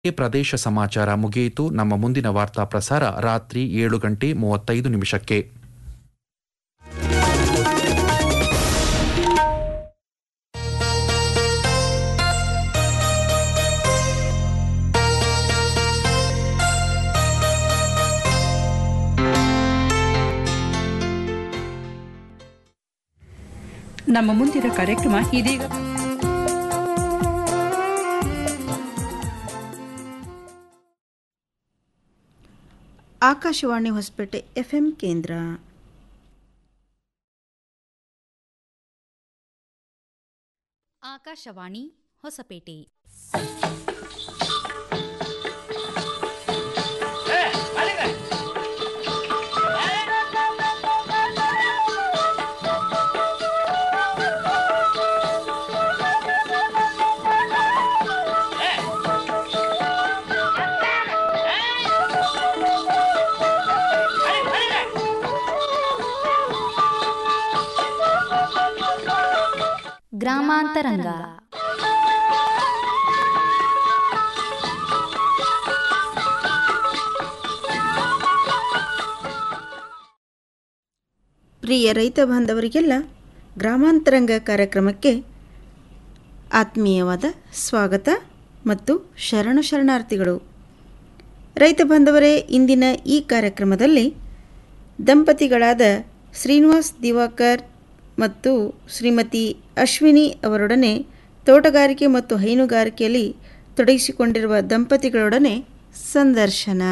ಈ ಪ್ರದೇಶ ಸಮಾಚಾರ ಮುಗಿಯಿತು ನಮ್ಮ ಮುಂದಿನ ವಾರ್ತಾ ಪ್ರಸಾರ ರಾತ್ರಿ ಏಳು ಗಂಟೆ ಮೂವತ್ತೈದು ನಿಮಿಷಕ್ಕೆ ನಮ್ಮ ಮುಂದಿನ ಕಾರ್ಯಕ್ರಮ ಇದೀಗ ಆಕಾಶವಾಣಿ ಹೊಸಪೇಟೆ ಎಫ್ಎಂ ಕೇಂದ್ರ ಆಕಾಶವಾಣಿ ಹೊಸಪೇಟೆ ಗ್ರಾಮಾಂತರಂಗ ಪ್ರಿಯ ರೈತ ಬಾಂಧವರಿಗೆಲ್ಲ ಗ್ರಾಮಾಂತರಂಗ ಕಾರ್ಯಕ್ರಮಕ್ಕೆ ಆತ್ಮೀಯವಾದ ಸ್ವಾಗತ ಮತ್ತು ಶರಣು ಶರಣಾರ್ಥಿಗಳು ರೈತ ಬಾಂಧವರೇ ಇಂದಿನ ಈ ಕಾರ್ಯಕ್ರಮದಲ್ಲಿ ದಂಪತಿಗಳಾದ ಶ್ರೀನಿವಾಸ್ ದಿವಾಕರ್ ಮತ್ತು ಶ್ರೀಮತಿ ಅಶ್ವಿನಿ ಅವರೊಡನೆ ತೋಟಗಾರಿಕೆ ಮತ್ತು ಹೈನುಗಾರಿಕೆಯಲ್ಲಿ ತೊಡಗಿಸಿಕೊಂಡಿರುವ ದಂಪತಿಗಳೊಡನೆ ಸಂದರ್ಶನ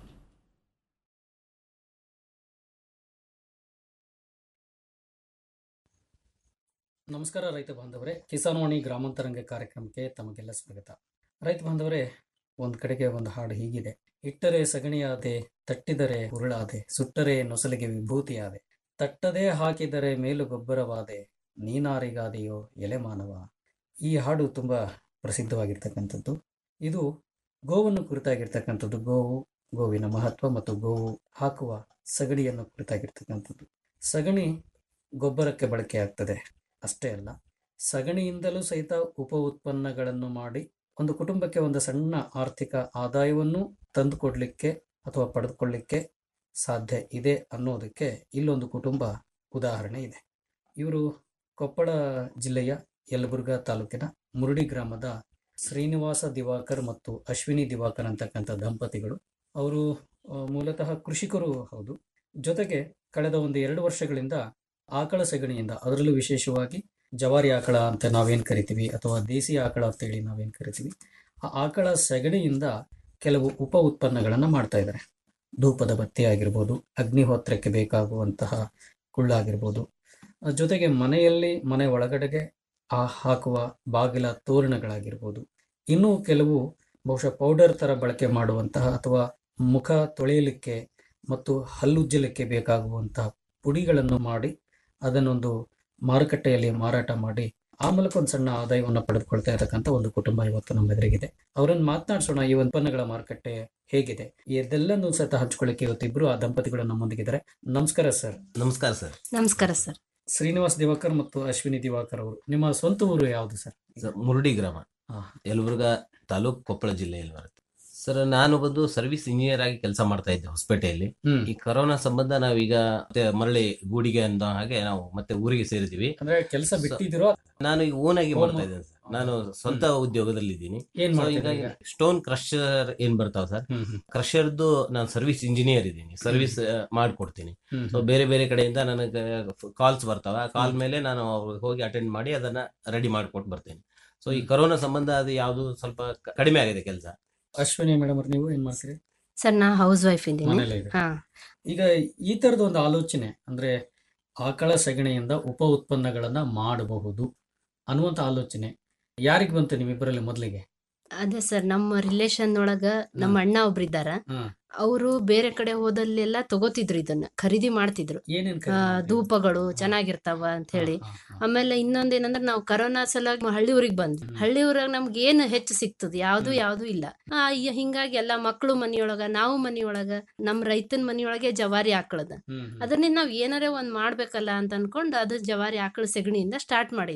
ನಮಸ್ಕಾರ ರೈತ ಬಾಂಧವರೇ ಕಿಸಾನ್ವಾಣಿ ಗ್ರಾಮಾಂತರಂಗ ಕಾರ್ಯಕ್ರಮಕ್ಕೆ ತಮಗೆಲ್ಲ ಸ್ವಾಗತ ರೈತ ಬಾಂಧವರೇ ಒಂದು ಕಡೆಗೆ ಒಂದು ಹಾಡು ಹೀಗಿದೆ ಇಟ್ಟರೆ ಸಗಣಿಯಾದೆ ತಟ್ಟಿದರೆ ಉರುಳಾದೆ ಸುಟ್ಟರೆ ನೊಸಲಿಗೆ ವಿಭೂತಿಯಾದೆ ತಟ್ಟದೆ ಹಾಕಿದರೆ ಮೇಲು ಗೊಬ್ಬರವಾದೆ ನೀನಾರಿಗಾದೆಯೋ ಎಲೆ ಮಾನವ ಈ ಹಾಡು ತುಂಬಾ ಪ್ರಸಿದ್ಧವಾಗಿರ್ತಕ್ಕಂಥದ್ದು ಇದು ಗೋವನ್ನು ಕುರಿತಾಗಿರ್ತಕ್ಕಂಥದ್ದು ಗೋವು ಗೋವಿನ ಮಹತ್ವ ಮತ್ತು ಗೋವು ಹಾಕುವ ಸಗಣಿಯನ್ನು ಕುರಿತಾಗಿರ್ತಕ್ಕಂಥದ್ದು ಸಗಣಿ ಗೊಬ್ಬರಕ್ಕೆ ಬಳಕೆ ಆಗ್ತದೆ ಅಷ್ಟೇ ಅಲ್ಲ ಸಗಣಿಯಿಂದಲೂ ಸಹಿತ ಉಪ ಉತ್ಪನ್ನಗಳನ್ನು ಮಾಡಿ ಒಂದು ಕುಟುಂಬಕ್ಕೆ ಒಂದು ಸಣ್ಣ ಆರ್ಥಿಕ ಆದಾಯವನ್ನು ತಂದುಕೊಡ್ಲಿಕ್ಕೆ ಅಥವಾ ಪಡೆದುಕೊಳ್ಳಿಕ್ಕೆ ಸಾಧ್ಯ ಇದೆ ಅನ್ನೋದಕ್ಕೆ ಇಲ್ಲೊಂದು ಕುಟುಂಬ ಉದಾಹರಣೆ ಇದೆ ಇವರು ಕೊಪ್ಪಳ ಜಿಲ್ಲೆಯ ಯಲಬುರ್ಗಾ ತಾಲೂಕಿನ ಮುರುಡಿ ಗ್ರಾಮದ ಶ್ರೀನಿವಾಸ ದಿವಾಕರ್ ಮತ್ತು ಅಶ್ವಿನಿ ದಿವಾಕರ್ ಅಂತಕ್ಕಂಥ ದಂಪತಿಗಳು ಅವರು ಆ, ಮೂಲತಃ ಕೃಷಿಕರು ಹೌದು ಜೊತೆಗೆ ಕಳೆದ ಒಂದು ಎರಡು ವರ್ಷಗಳಿಂದ ಆಕಳ ಸಗಣಿಯಿಂದ ಅದರಲ್ಲೂ ವಿಶೇಷವಾಗಿ ಜವಾರಿ ಆಕಳ ಅಂತ ನಾವೇನ್ ಕರಿತೀವಿ ಅಥವಾ ದೇಸಿ ಆಕಳ ಅಂತೇಳಿ ನಾವೇನ್ ಕರಿತೀವಿ ಆ ಆಕಳ ಸಗಣಿಯಿಂದ ಕೆಲವು ಉಪ ಉತ್ಪನ್ನಗಳನ್ನು ಮಾಡ್ತಾ ಇದ್ದಾರೆ ಧೂಪದ ಬತ್ತಿ ಆಗಿರ್ಬೋದು ಅಗ್ನಿಹೋತ್ರಕ್ಕೆ ಬೇಕಾಗುವಂತಹ ಕುಳ್ಳಾಗಿರ್ಬೋದು ಅದ್ರ ಜೊತೆಗೆ ಮನೆಯಲ್ಲಿ ಮನೆ ಒಳಗಡೆಗೆ ಆ ಹಾಕುವ ಬಾಗಿಲ ತೋರಣಗಳಾಗಿರ್ಬೋದು ಇನ್ನೂ ಕೆಲವು ಬಹುಶಃ ಪೌಡರ್ ತರ ಬಳಕೆ ಮಾಡುವಂತಹ ಅಥವಾ ಮುಖ ತೊಳೆಯಲಿಕ್ಕೆ ಮತ್ತು ಹಲ್ಲುಜ್ಜಲಿಕ್ಕೆ ಬೇಕಾಗುವಂತಹ ಪುಡಿಗಳನ್ನು ಮಾಡಿ ಅದನ್ನೊಂದು ಮಾರುಕಟ್ಟೆಯಲ್ಲಿ ಮಾರಾಟ ಮಾಡಿ ಆ ಮೂಲಕ ಒಂದು ಸಣ್ಣ ಆದಾಯವನ್ನು ಪಡೆದುಕೊಳ್ತಾ ಇರತಕ್ಕಂಥ ಒಂದು ಕುಟುಂಬ ಇವತ್ತು ನಮ್ಮ ಎದುರಿಗಿದೆ ಅವರನ್ನು ಮಾತನಾಡಿಸೋಣ ಈ ಉತ್ಪನ್ನಗಳ ಮಾರುಕಟ್ಟೆ ಹೇಗಿದೆ ಇದೆಲ್ಲನೂ ಸಹಿತ ಹಂಚ್ಕೊಳ್ಳಿಕ್ಕೆ ಇವತ್ತಿಬ್ರು ಆ ದಂಪತಿಗಳು ನಮ್ಮೊಂದಿಗಿದ್ದಾರೆ ನಮಸ್ಕಾರ ಸರ್ ನಮಸ್ಕಾರ ಸರ್ ನಮಸ್ಕಾರ ಸರ್ ಶ್ರೀನಿವಾಸ್ ದಿವಾಕರ್ ಮತ್ತು ಅಶ್ವಿನಿ ದಿವಾಕರ್ ಅವರು ನಿಮ್ಮ ಸ್ವಂತ ಊರು ಯಾವುದು ಸರ್ ಸರ್ ಮುರುಡಿ ಗ್ರಾಮ ಹಾ. ಯಲಬುರ್ಗಾ ತಾಲೂಕ್ ಕೊಪ್ಪಳ ಜಿಲ್ಲೆಯಲ್ಲಿ ಬರುತ್ತೆ ಸರ್ ನಾನು ಬಂದು ಸರ್ವಿಸ್ ಇಂಜಿನಿಯರ್ ಆಗಿ ಕೆಲಸ ಮಾಡ್ತಾ ಇದ್ದೆ ಹೊಸಪೇಟೆಯಲ್ಲಿ ಹ್ಮ್ ಈ ಕೊರೋನಾ ಸಂಬಂಧ ನಾವೀಗ ಮತ್ತೆ ಮರಳಿ ಗೂಡಿಗೆ ಅನ್ನೋ ಹಾಗೆ ನಾವು ಮತ್ತೆ ಊರಿಗೆ ಸೇರಿದೀವಿ ಅಂದ್ರೆ ಕೆಲಸ ಬಿಟ್ಟಿದಿರೋ ನಾನು ಈಗ ಓನ್ ಆಗಿ ಓನ್ ಮಾಡ್ತಾ ಇದ್ದೇನೆ ಸರ್ ನಾನು ಸ್ವಂತ ಉದ್ಯೋಗದಲ್ಲಿ ಇದ್ದೀನಿ ಏನ್ So, ಮಾಡ್ತೀರಾ ಈಗ ಈಗ? ಸ್ಟೋನ್ ಕ್ರಷರ್ ಏನ್ ಬರ್ತಾವ ಸರ್ ಹ್ಮ್ ಹ್ಮ್ ಕ್ರಷರ್ದು ನಾನು ಸರ್ವಿಸ್ ಇಂಜಿನಿಯರ್ ಇದ್ದೀನಿ ಸರ್ವಿಸ್ ಮಾಡ್ಕೊಡ್ತೀನಿ ಹ್ಮ್ ಸೊ ಬೇರೆ ಬೇರೆ ಕಡೆಯಿಂದ ನನಗೆ ಕಾಲ್ಸ್ ಬರ್ತಾವ ಆ ಕಾಲ್ ಮೇಲೆ ನಾನು ಅವ್ರಿಗೆ ಹೋಗಿ ಅಟೆಂಡ್ ಮಾಡಿ ಅದನ್ನ ರೆಡಿ ಮಾಡ್ಕೊಟ್ಟು ಬರ್ತೇನೆ ಸೊ ಈ ಕೊರೋನಾ ಸಂಬಂಧ ಅದು ಯಾವುದು ಸ್ವಲ್ಪ ಕ- ಕಡಿಮೆ ಆಗಿದೆ ಕೆಲಸ ಅಶ್ವಿನಿ ಮೇಡಮ್ ಅವ್ರು ನೀವು ಏನ್ ಮಾಡ್ತೀರಿ ಸರ್ ನಾ ಹೌಸ್ ವೈಫ್ ಇದ್ದೀನಿ ಮನೇಲೆ ಇದೆ ಹಾ ಈಗ ಈ ತರದ ಒಂದು ಆಲೋಚನೆ ಅಂದ್ರೆ ಆಕಳ ಸಗಣಿಯಿಂದ ಉಪ ಉತ್ಪನ್ನಗಳನ್ನ ಮಾಡಬಹುದು ಅನ್ನುವಂತ ಆಲೋಚನೆ ಯಾರಿಗ್ ಬಂತು ನಿಮ್ಮಿಬ್ಬರಲ್ಲಿ ಮೊದಲಿಗೆ ಅದೇ ಸರ್ ನಮ್ಮ ರಿಲೇಶನ್ ಒಳಗ ನಮ್ಮ ಅಣ್ಣ ಒಬ್ರು ಇದ್ದಾರ ಹ್ಮ್. ಅವರು ಬೇರೆ ಕಡೆ ಹೋದಲ್ಲೆಲ್ಲ ತಗೋತಿದ್ರು ಇದನ್ನ ಖರೀದಿ ಮಾಡ್ತಿದ್ರು ಏನೇನ್ ಆ, ಖರೀದಿ ಮಾಡ್ತೀರಿ? ಧೂಪಗಳು ಹಾ. ಚೆನ್ನಾಗಿರ್ತಾವ ಅಂತ ಹೇಳಿ ಹಾ, ಹಾ, ಹಾ. ಆಮೇಲೆ ಇನ್ನೊಂದೇನಂದ್ರೆ ನಾವು ಕರೋನಾ ಸಲುವಾಗಿ ಹಳ್ಳಿ ಊರಿಗೆ ಬಂದ್ವಿ ಹ್ಮ್. ಹಳ್ಳಿ ಊರಾಗ ನಮ್ಗೆ ಏನು ಹೆಚ್ಚು ಸಿಗ್ತದೆ ಯಾವ್ದು ಹ್ಮ್. ಯಾವ್ದು ಇಲ್ಲ ಆ, ಈ- ಹಿಂಗಾಗಿ ಎಲ್ಲ ಮಕ್ಕಳು ಮನಿಯೊಳಗ ನಾವು ಮನಿಯೊಳಗ ನಮ್ ರೈತನ ಮನಿಯೊಳಗೆ ಜವಾರಿ ಆಕಳದ ಹ್ಮ್, ಹ್ಮ್. ಅದನ್ನೇ ನಾವ್ ಏನಾರೇ ಒಂದ್ ಮಾಡ್ಬೇಕಲ್ಲ ಅಂತ ಅನ್ಕೊಂಡು ಅದು ಜವಾರಿ ಆಕಳ ಸೆಗಣಿಯಿಂದ ಸ್ಟಾರ್ಟ್ ಮಾಡಿದ್ವಿ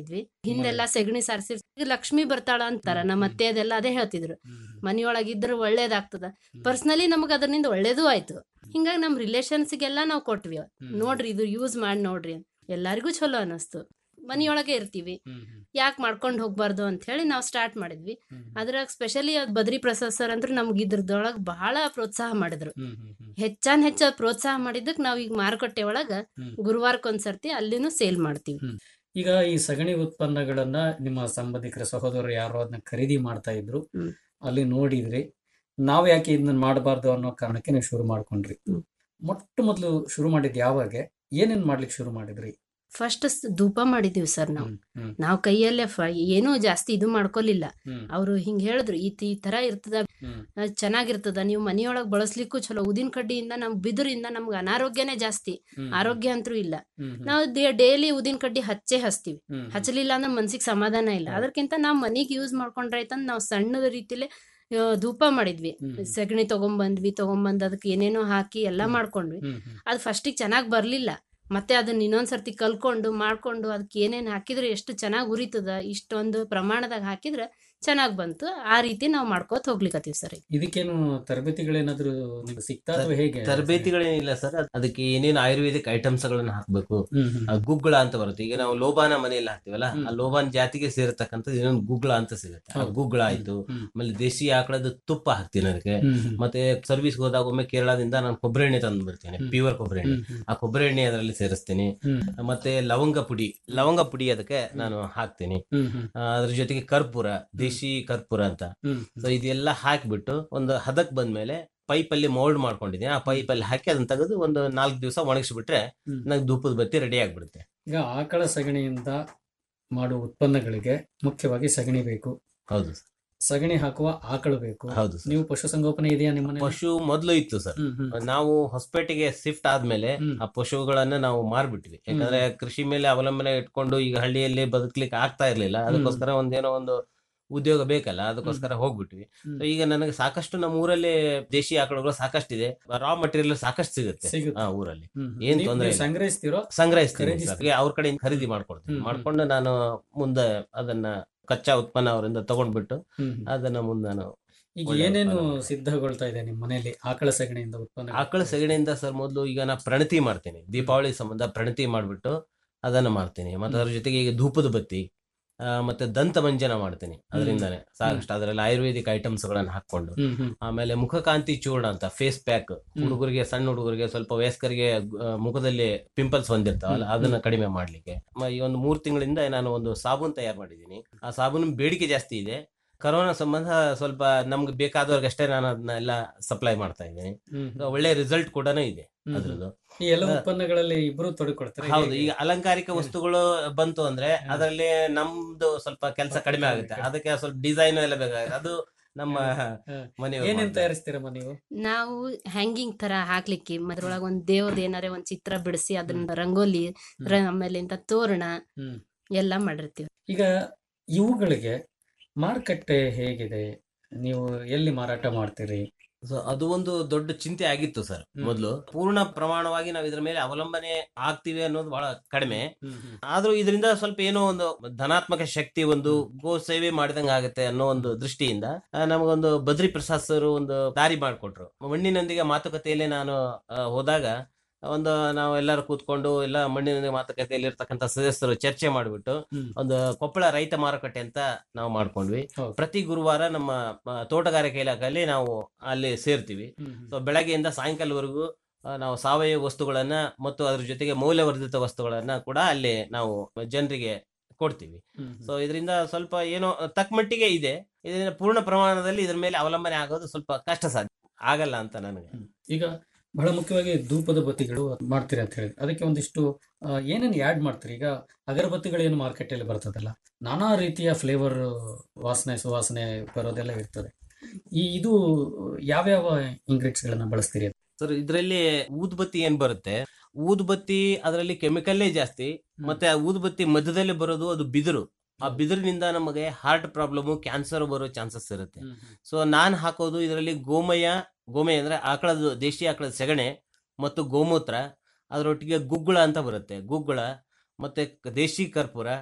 ಹಿಂದೆಲ್ಲ ಸೆಗಣಿ ಸಾರಿಸಿ ಲಕ್ಷ್ಮಿ ಬರ್ತಾಳ ಅಂತಾರ ನಮ್ಮ ಅತ್ತೆ ಅದೆಲ್ಲ ಅದೇ ಹೇಳ್ತಿದ್ರು ಮನಿಯೊಳಗಿದ್ರೆ ಒಳ್ಳೇದಾಗ್ತದ ಪರ್ಸನಲಿ ನಮಗ ಅದರಿಂದ ಒಳ್ಳೇದು ಆಯ್ತು ಹಿಂಗಾಗಿ ನಮ್ ರಿಲೇಷನ್ಸ್ಗೆಲ್ಲ ನಾವು ಕೊಟ್ವಿ ನೋಡ್ರಿ ಇದು ಯೂಸ್ ಮಾಡಿ ನೋಡ್ರಿ ಅಂತ ಎಲ್ಲಾರಿಗೂ ಚಲೋ ಅನಸ್ತು ಮನಿಯೊಳಗೆ ಇರ್ತೀವಿ ಯಾಕೆ ಮಾಡ್ಕೊಂಡು ಹೋಗ್ಬಾರ್ದು ಅಂತ ಹೇಳಿ ನಾವು ಸ್ಟಾರ್ಟ್ ಮಾಡಿದ್ವಿ ಅದ್ರಾಗ ಸ್ಪೆಷಲಿ ಅದ್ ಬದ್ರಿ ಪ್ರಸಾದ್ ಸರ್ ಅಂದ್ರೆ ನಮ್ಗೆ ಇದ್ರದೊಳಗ್ ಬಹಳ ಪ್ರೋತ್ಸಾಹ ಮಾಡಿದ್ರು ಹೆಚ್ಚಾನ್ ಹೆಚ್ಚ ಪ್ರೋತ್ಸಾಹ ಮಾಡಿದ್ದಕ್ ನಾವ್ ಈಗ ಮಾರುಕಟ್ಟೆ ಒಳಗ ಹ್ಮ್. ಗುರುವಾರಕ್ಕೊಂದ್ಸರ್ತಿ ಅಲ್ಲಿನೂ ಸೇಲ್ ಮಾಡ್ತೀವಿ ಈಗ ಈ ಸಗಣಿ ಉತ್ಪನ್ನಗಳನ್ನ ನಿಮ್ಮ ಸಂಬಂಧಿಕರ ಸಹೋದರರು ಯಾರೋ ಅದನ್ನ ಖರೀದಿ ಮಾಡ್ತಾ ಇದ್ರು ಹ್ಮ್. ಅಲ್ಲಿ ನೋಡಿದ್ರಿ ನಾವ್ ಯಾಕೆ ಇದನ್ನ ಮಾಡಬಾರ್ದು ಅನ್ನೋ ಕಾರಣಕ್ಕೆ ನೀವು ಶುರು ಮಾಡ್ಕೊಂಡ್ರಿ ಹ್ಮ್. ಮೊಟ್ಟ ಮೊದಲು ಶುರು ಮಾಡಿದ್ ಯಾವಾಗ ಏನೇನ್ ಮಾಡ್ಲಿಕ್ಕೆ ಶುರು ಮಾಡಿದ್ರಿ ಫಸ್ಟ್ ಧೂಪ ಮಾಡಿದೀವಿ ಸರ್ ನಾವು ಹ್ಮ್, ಹ್ಮ್, ನಾವು ಕೈಯಲ್ಲೇ ಫ- ಏನೂ ಜಾಸ್ತಿ ಇದು ಮಾಡ್ಕೊಲಿಲ್ಲ ಹ್ಮ್, ಅವರು ಹಿಂಗ್ ಹೇಳಿದ್ರು ಈ ತಿ- ಈ ತರ ಇರ್ತದ ಹ್ಮ್, ಅಹ್ ಚೆನ್ನಾಗಿರ್ತದ ನೀವು ಮನಿಯೊಳಗ್ ಬಳಸ್ಲಿಕ್ಕೂ ಚಲೋ ಉದಿನ ಕಡ್ಡಿಯಿಂದ ನಮ್ ಬಿದಿರಿಂದ ನಮ್ಗೆ ಅನಾರೋಗ್ಯನೇ ಜಾಸ್ತಿ ಹ್ಮ್, ಆರೋಗ್ಯ ಅಂತೂ ಇಲ್ಲ ಹ್ಮ್, ಹ್ಮ್, ನಾವು ಡೈಲಿ ಉದಿನ ಕಡ್ಡಿ ಹಚ್ಚೇ ಹಚ್ತೀವಿ ಹ್ಮ್, ಹಚ್ಚಲಿಲ್ಲ ಅಂದ್ರೆ ಮನ್ಸಿಗೆ ಸಮಾಧಾನ ಇಲ್ಲ ಹೌದು. ಅದಕ್ಕಿಂತ ನಾವು ಮನಿಗೆ ಯೂಸ್ ಮಾಡ್ಕೊಂಡ್ರಾಯ್ತಂದ್ ನಾವು ಸಣ್ಣದ ರೀತಿಲೇ ಆ, ಧೂಪ ಮಾಡಿದ್ವಿ ಹ್ಮ್. ಸಗಣಿ ತಗೊಂಬಂದ್ವಿ ತಗೊಂಬಂದ್ ಅದಕ್ಕೆ ಏನೇನೋ ಹಾಕಿ ಎಲ್ಲಾ ಮಾಡ್ಕೊಂಡ್ವಿ ಹ್ಮ್, ಹ್ಮ್, ಅದು ಫಸ್ಟಿಗೆ ಚೆನ್ನಾಗಿ ಬರ್ಲಿಲ್ಲ ಮತ್ತೆ ಅದನ್ನ ಇನ್ನೊಂದ್ಸರ್ತಿ ಕಲ್ಕೊಂಡು ಮಾಡ್ಕೊಂಡು ಅದಕ್ಕೆ ಏನೇನ್ ಹಾಕಿದ್ರೆ ಎಷ್ಟು ಚೆನ್ನಾಗಿ ಉರಿತದ ಇಷ್ಟೊಂದು ಪ್ರಮಾಣದಾಗ ಹಾಕಿದ್ರೆ ಚೆನ್ನಾಗಿ ಬಂತು ಆ ರೀತಿ ನಾವು ಮಾಡ್ಕೋತ ಹೋಗ್ಲಿಕತ್ತೀವಿ ಸರ್ ಈಗ. ಇದಕ್ಕೇನು ತರಬೇತಿಗಳೇನಾದ್ರೂ ನಿಮ್ಗೆ ಸಿಗ್ತಾ ಅಥವಾ ಹೇಗೆ ತರಬೇತಿಗಳೇನಿಲ್ಲ ಸರ್ ಅದಕ್ಕೆ ಏನೇನು ಆಯುರ್ವೇದಿಕ್ ಐಟಮ್ಸ್ ಗಳನ್ನ ಹಾಕ್ಬೇಕು ಹ್ಮ್, ಹ್ಮ್, ಆ ಗುಗ್ಗಳ ಅಂತ ಬರುತ್ತೆ ಈಗ ನಾವು ಲೋಬಾನ ಮನೆಯಲ್ಲಿ ಹಾಕ್ತಿವಲ್ಲ ಹ್ಮ್. ಆ ಲೋಬಾನ್ ಜಾತಿಗೆ ಸೇರತಕ್ಕಂಥದ್ದು ಇನ್ನೊಂದು ಗುಗ್ಗಳ ಅಂತ ಸಿಗುತ್ತೆ ಆ ಹೌದು. ಗುಗ್ಗಳ ಆಯ್ತು ಹ್ಮ್, ಆಮೇಲೆ ದೇಶಿ ಆಕಳದ ತುಪ್ಪ ಹಾಕ್ತೀನಿ ಅದಕ್ಕೆ ಹ್ಮ್, ಹ್ಮ್, ಮತ್ತೆ ಸರ್ವಿಸ್ ಹೋದಾಗ ಒಮ್ಮೆ ಕೇರಳದಿಂದ ನಾನು ಕೊಬ್ಬರಿ ಎಣ್ಣೆ ತಂದು ಬರ್ತೇನೆ ಹ್ಮ್. ಪ್ಯೂರ್ ಕೊಬ್ಬರಿ ಎಣ್ಣೆ ಹ್ಮ್, ಹ್ಮ್, ಆ ಕೊಬ್ಬರಿ ಎಣ್ಣೆ ಅದರಲ್ಲಿ ಸೇರಿಸ್ತೀನಿ ಹ್ಮ್, ಮತ್ತೆ ಲವಂಗ ಪುಡಿ ಲವಂಗ ಪುಡಿ ಅದಕ್ಕೆ ನಾನು ಹಾಕ್ತೀನಿ ಹ್ಮ್, ಹ್ಮ್, ಆ, ಅದ್ರ ಜೊತೆಗೆ ಕರ್ಪೂರ ದೇಶಿ ಕರ್ಪೂರ ಅಂತ ಹ್ಮ್, ಸೊ ಇದೆಲ್ಲ ಹಾಕಿಬಿಟ್ಟು ಒಂದು ಹದಕ್ ಬಂದ್ಮೇಲೆ ಪೈಪ್ ಅಲ್ಲಿ ಮೋಲ್ಡ್ ಮಾಡ್ಕೊಂಡಿದ್ದೀನಿ ಆ ಪೈಪ್ ಅಲ್ಲಿ ಹಾಕಿ ಅದನ್ನ ತೆಗೆದು ಒಂದು ನಾಲ್ಕು ದಿವಸ ಒಣಗಿಸ್ಬಿಟ್ರೆ ಹ್ಮ್. ನಂಗೆ ಧೂಪದ ಬತ್ತಿ ರೆಡಿ ಆಗ್ಬಿಡುತ್ತೆ ಈಗ ಆಕಳ ಸಗಣಿಯಿಂದ ಮಾಡುವ ಉತ್ಪನ್ನಗಳಿಗೆ ಮುಖ್ಯವಾಗಿ ಸಗಣಿ ಬೇಕು ಹೌದು ಸರ್ ಸಗಣಿ ಹಾಕುವ ಆಕಳು ಬೇಕು ಹೌದು ಸರ್ ನೀವು ಪಶುಸಂಗೋಪನೆ ಇದೆಯಾ ನಿಮ್ಮ ಮನೆಯಲ್ಲಿ? ಪಶು ಮೊದಲು ಇತ್ತು ಸರ್ ಹ್ಮ್, ಹ್ಮ್, ನಾವು ಹೊಸಪೇಟೆಗೆ ಶಿಫ್ಟ್ ಆದ್ಮೇಲೆ ಹ್ಮ್. ಆ ಪಶುಗಳನ್ನ ನಾವು ಮಾರ್ಬಿಟ್ವಿ ಯಾಕಂದ್ರೆ ಕೃಷಿ ಮೇಲೆ ಅವಲಂಬನೆ ಇಟ್ಕೊಂಡು ಈಗ ಹಳ್ಳಿಯಲ್ಲಿ ಬದುಕ್ಲಿಕ್ಕೆ ಆಗ್ತಾ ಇರ್ಲಿಲ್ಲ ಅದಕ್ಕೋಸ್ಕರ ಒಂದೇನೋ ಒಂದು ಉದ್ಯೋಗ ಬೇಕಲ್ಲ ಅದಕ್ಕೋಸ್ಕರ ಹೋಗ್ಬಿಟ್ವಿ ಹ್ಮ್. So ಈಗ ನನಗೆ ಸಾಕಷ್ಟು ನಮ್ಮ ಊರಲ್ಲಿ ದೇಶಿ ಆಕಳುಗಳು ಸಾಕಷ್ಟಿದೆ ರಾ ಮಟೀರಿಯಲ್ ಸಾಕಷ್ಟು ಸಿಗುತ್ತೆ ಸಿಗುತ್ತೆ. ಆ ಊರಲ್ಲಿ ಹ್ಮ್, ಏನ್ ನೀವು- ತೊಂದ್ರೆ ನೀವು ಇಲ್ಲ. ಸಂಗ್ರಹಿಸ್ತಿರೋ ಸಂಗ್ರಹಿಸ್ತೀನಿ ಖರೀದಿಸ್ತೀವಿ. ಸರ್. ಹಾಗೆ ಅವ್ರ ಕಡೆಯಿಂದ ಖರೀದಿ ಮಾಡ್ಕೊಡ್ತೀನಿ ಹ್ಮ್, ಹ್ಮ್. ಮಾಡ್ಕೊಂಡು ನಾನು ಮುಂದೆ ಅದನ್ನ ಕಚ್ಚಾ ಉತ್ಪನ್ನ ಅವರಿಂದ ತಗೊಂಡ್ಬಿಟ್ಟು ಹ್ಮ್, ಹ್ಮ್. ಅದನ್ನ ಮುಂದೆ ನಾನು ಈಗ ಒಳ್ಳೆ ಏನೇನು ಉತ್ಪನ್ನ. ಸಿದ್ಧಗೊಳ್ತಾ ಇದೆ ನಿಮ್ಮ ಮನೆಯಲ್ಲಿ ಆಕಳ ಸಗಣಿಯಿಂದ ಉತ್ಪನ್ನ ಆಕಳ ಸಗಣಿಯಿಂದ ಸರ್ ಮೊದಲು ಈಗ ನಾ ಪ್ರಣತಿ ಮಾಡ್ತೀನಿ ದೀಪಾವಳಿ ಸಂಬಂಧ ಪ್ರಣತಿ ಮಾಡ್ಬಿಟ್ಟು ಅದನ್ನ ಮಾಡ್ತೀನಿ ಮತ್ತೆ ಅದ್ರ ಜೊತೆಗೆ ಈಗ ಧೂಪದ ಬತ್ತಿ ಆ, ಮತ್ತೆ ದಂತ ಮಂಜನ ಮಾಡ್ತೀನಿ ಅದರಿಂದಾನೆ ಸಾಕಷ್ಟು ಅದರಲ್ಲಿ ಆಯುರ್ವೇದಿಕ್ ಐಟಮ್ಸ್ ಗಳನ್ನ ಹಾಕೊಂಡು ಹ್ಮ್ ಹ್ಮ್ ಆಮೇಲೆ ಮುಖಕಾಂತಿ ಚೂರ್ಣ ಅಂತ ಫೇಸ್ ಪ್ಯಾಕ್ ಹುಡುಗರಿಗೆ ಸಣ್ಣ ಹುಡುಗರಿಗೆ ಸ್ವಲ್ಪ ವಯಸ್ಕರಿಗೆ ಆ, ಮುಖದಲ್ಲಿ ಪಿಂಪಲ್ಸ್ ಬಂದಿರ್ತಾವಲ್ಲ ಹ್ಮ್, ಅದನ್ನ ಕಡಿಮೆ ಮಾಡ್ಲಿಕ್ಕೆ ಮ- ಈ ಒಂದು ಮೂರ್ ತಿಂಗಳಿಂದ ನಾನು ಒಂದು ಸಾಬೂನ್ ತಯಾರು ಮಾಡಿದ್ದೀನಿ ಆ ಸಾಬೂನ್ ಬೇಡಿಕೆ ಜಾಸ್ತಿ ಇದೆ ಕರೋನಾ ಸಂಬಂಧ ಸ್ವಲ್ಪ ನಮ್ಗೆ ಬೇಕಾದವ್ರಿಗಷ್ಟೇ ನಾನು ಅದನ್ನ ಎಲ್ಲ ಸಪ್ಲೈ ಮಾಡ್ತಾ ಇದ್ದೀನಿ ಹ್ಮ್ ಹ್ಮ್. ಒಳ್ಳೆ ರಿಸಲ್ಟ್ ಕೂಡ ಇದೆ ಹ್ಮ್. ಅದ್ರದ್ದು ಈ ಎಲ್ಲ ಉತ್ಪನ್ನಗಳಲ್ಲಿ ಇಬ್ರು ತೊಡಕೊಳ್ತಾರೆ ಹೌದು ಈಗ ಅಲಂಕಾರಿಕ ಹೇಗೆ? ವಸ್ತುಗಳು ಬಂತು ಅಂದ್ರೆ ಹ್ಮ್. ಅದರಲ್ಲಿ ನಮ್ದು ಸ್ವಲ್ಪ ಕೆಲಸ ಕಡಿಮೆ ಆಗುತ್ತೆ ಕಡಿಮೆ. ಅದಕ್ಕೆ ಸ್ವಲ್ಪ ಡಿಸೈನ್ ಎಲ್ಲ ಬೇಕಾಗುತ್ತೆ ಅದು ನಮ್ಮ ಹ್ಮ್. ಮನೆಯವರು ಏನೇನ್ ಮಾಡ್ತಾರೆ. ತಯಾರಿಸ್ತೀರಮ್ಮ ನೀವು ನಾವು ಹ್ಯಾಂಗಿಂಗ್ ತರ ಹಾಕ್ಲಿಕ್ಕೆ ಅದ್ರೊಳಗ ಒಂದ್ ದೇವ್ರದ್ ಏನಾರ ಒಂದ್ ಚಿತ್ರ ಬಿಡಿಸಿ ಅದನ್ನ ರಂಗೋಲಿ ರ- ಆಮೇಲೆ ಇಂತ ತೋರಣ ಹ್ಮ್. ಎಲ್ಲಾ ಮಾಡಿರ್ತೀವಿ ಈಗ ಇವುಗಳಿಗೆ ಮಾರುಕಟ್ಟೆ ಹೇಗಿದೆ ನೀವು ಎಲ್ಲಿ ಮಾರಾಟ ಮಾಡ್ತೀರಿ ಸೊ ಅದು ಒಂದು ದೊಡ್ಡ ಚಿಂತೆ ಆಗಿತ್ತು ಸರ್ ಹ್ಮ್. ಮೊದಲು ಪೂರ್ಣ ಪ್ರಮಾಣವಾಗಿ ನಾವು ಇದ್ರ ಮೇಲೆ ಅವಲಂಬನೆ ಆಗ್ತೀವಿ ಅನ್ನೋದು ಬಹಳ ಕಡಿಮೆ ಹ್ಮ್ ಹ್ಮ್. ಆದ್ರೂ ಇದರಿಂದ ಸ್ವಲ್ಪ ಏನೋ ಒಂದು ಧನಾತ್ಮಕ ಶಕ್ತಿ ಒಂದು ಗೋ ಸೇವೆ ಮಾಡಿದಂಗ ಆಗುತ್ತೆ ಅನ್ನೋ ಒಂದು ದೃಷ್ಟಿಯಿಂದ ಆ, ನಮಗೊಂದು ಬದ್ರಿ ಪ್ರಸಾದ್ ಸರ್ ಒಂದು ದಾರಿ ಮಾಡಿಕೊಟ್ರು ಮಣ್ಣಿನೊಂದಿಗೆ ಮಾತುಕತೆಯಲ್ಲಿ ನಾನು ಆ, ಹೋದಾಗ ಒಂದು ನಾವು ಎಲ್ಲರೂ ಕೂತ್ಕೊಂಡು ಎಲ್ಲ ಮಣ್ಣಿನೊಂದಿಗೆ ಮಾತುಕತೆಯಲ್ಲಿ ಇರ್ತಕ್ಕಂಥ ಸದಸ್ಯರು ಚರ್ಚೆ ಮಾಡಿಬಿಟ್ಟು ಹ್ಮ್. ಒಂದು ಕೊಪ್ಪಳ ರೈತ ಮಾರುಕಟ್ಟೆ ಅಂತ ನಾವು ಮಾಡ್ಕೊಂಡ್ವಿ ಹೌದು. ಪ್ರತಿ ಗುರುವಾರ ನಮ್ಮ ಆ, ತೋಟಗಾರಿಕೆ ಇಲಾಖೆಯಲ್ಲಿ ನಾವು ಅಲ್ಲಿ ಸೇರ್ತೀವಿ ಹ್ಮ್ ಹ್ಮ್. ಸೊ ಬೆಳಗ್ಗೆಯಿಂದ ಸಾಯಂಕಾಲವರೆಗೂ ಆ, ನಾವು ಸಾವಯವ ವಸ್ತುಗಳನ್ನ ಮತ್ತು ಅದ್ರ ಜೊತೆಗೆ ಮೌಲ್ಯವರ್ಧಿತ ವಸ್ತುಗಳನ್ನ ಕೂಡ ಅಲ್ಲಿ ನಾವು ಜನರಿಗೆ ಕೊಡ್ತೀವಿ ಹ್ಮ್ ಹ್ಮ್. ಸೊ ಇದರಿಂದ ಸ್ವಲ್ಪ ಏನೋ ತಕ್ಕ ಮಟ್ಟಿಗೆ ಇದೆ ಇದರಿಂದ ಪೂರ್ಣ ಪ್ರಮಾಣದಲ್ಲಿ ಇದ್ರ ಮೇಲೆ ಅವಲಂಬನೆ ಆಗೋದು ಸ್ವಲ್ಪ ಕಷ್ಟ ಸಾಧ್ಯ ಆಗಲ್ಲ ಅಂತ ನನಗೆ ಹ್ಮ್. ಈಗ ಬಹಳ ಮುಖ್ಯವಾಗಿ ಧೂಪದ ಬತ್ತಿಗಳು ಮಾಡ್ತೀರಿ ಅಂತ ಹೇಳಿ ಅದಕ್ಕೆ ಒಂದಿಷ್ಟು ಆ, ಏನೇನು ಆ್ಯಡ್ ಮಾಡ್ತೀರಿ ಈಗ ಅಗರಬತ್ತಿಗಳು ಏನು ಮಾರ್ಕೆಟಲ್ಲಿ ಬರ್ತದಲ್ಲ ನಾನಾ ರೀತಿಯ ಫ್ಲೇವರ್ ವಾಸನೆ ಸುವಾಸನೆ ಬರೋದೆಲ್ಲ ಇರ್ತದೆ ಈ ಇದು ಯಾವ್ಯಾವ ingredients ಗಳನ್ನ ಬಳಸ್ತೀರಿ ಸರ್ ಇದರಲ್ಲಿ ಊದ್ಬತ್ತಿ ಏನ್ ಬರುತ್ತೆ ಊದ್ಬತ್ತಿ ಅದರಲ್ಲಿ ಕೆಮಿಕಲ್ಲೇ ಜಾಸ್ತಿ ಮತ್ತೆ ಆ ಊದ್ಬತ್ತಿ ಮಧ್ಯದಲ್ಲಿ ಬರೋದು ಅದು ಬಿದಿರು ಆ ಬಿದಿರಿನಿಂದ ನಮಗೆ ಹಾರ್ಟ್ ಪ್ರಾಬ್ಲಮ್ ಕ್ಯಾನ್ಸರ್ ಬರೋ ಚಾನ್ಸಸ್ ಇರುತ್ತೆ ಸೊ ನಾನು ಹಾಕೋದು ಇದರಲ್ಲಿ ಗೋಮಯ ಗೋಮಯ ಅಂದ್ರೆ ಆಕಳದ ದೇಶಿ ಆಕಳದ ಸೆಗಣೆ ಮತ್ತು ಗೋಮೂತ್ರ ಅದರೊಟ್ಟಿಗೆ ಗುಗ್ಗುಳ ಅಂತ ಬರುತ್ತೆ ಗುಗ್ಗುಳ ಮತ್ತೆ ಕ- ದೇಶಿ ಕರ್ಪೂರ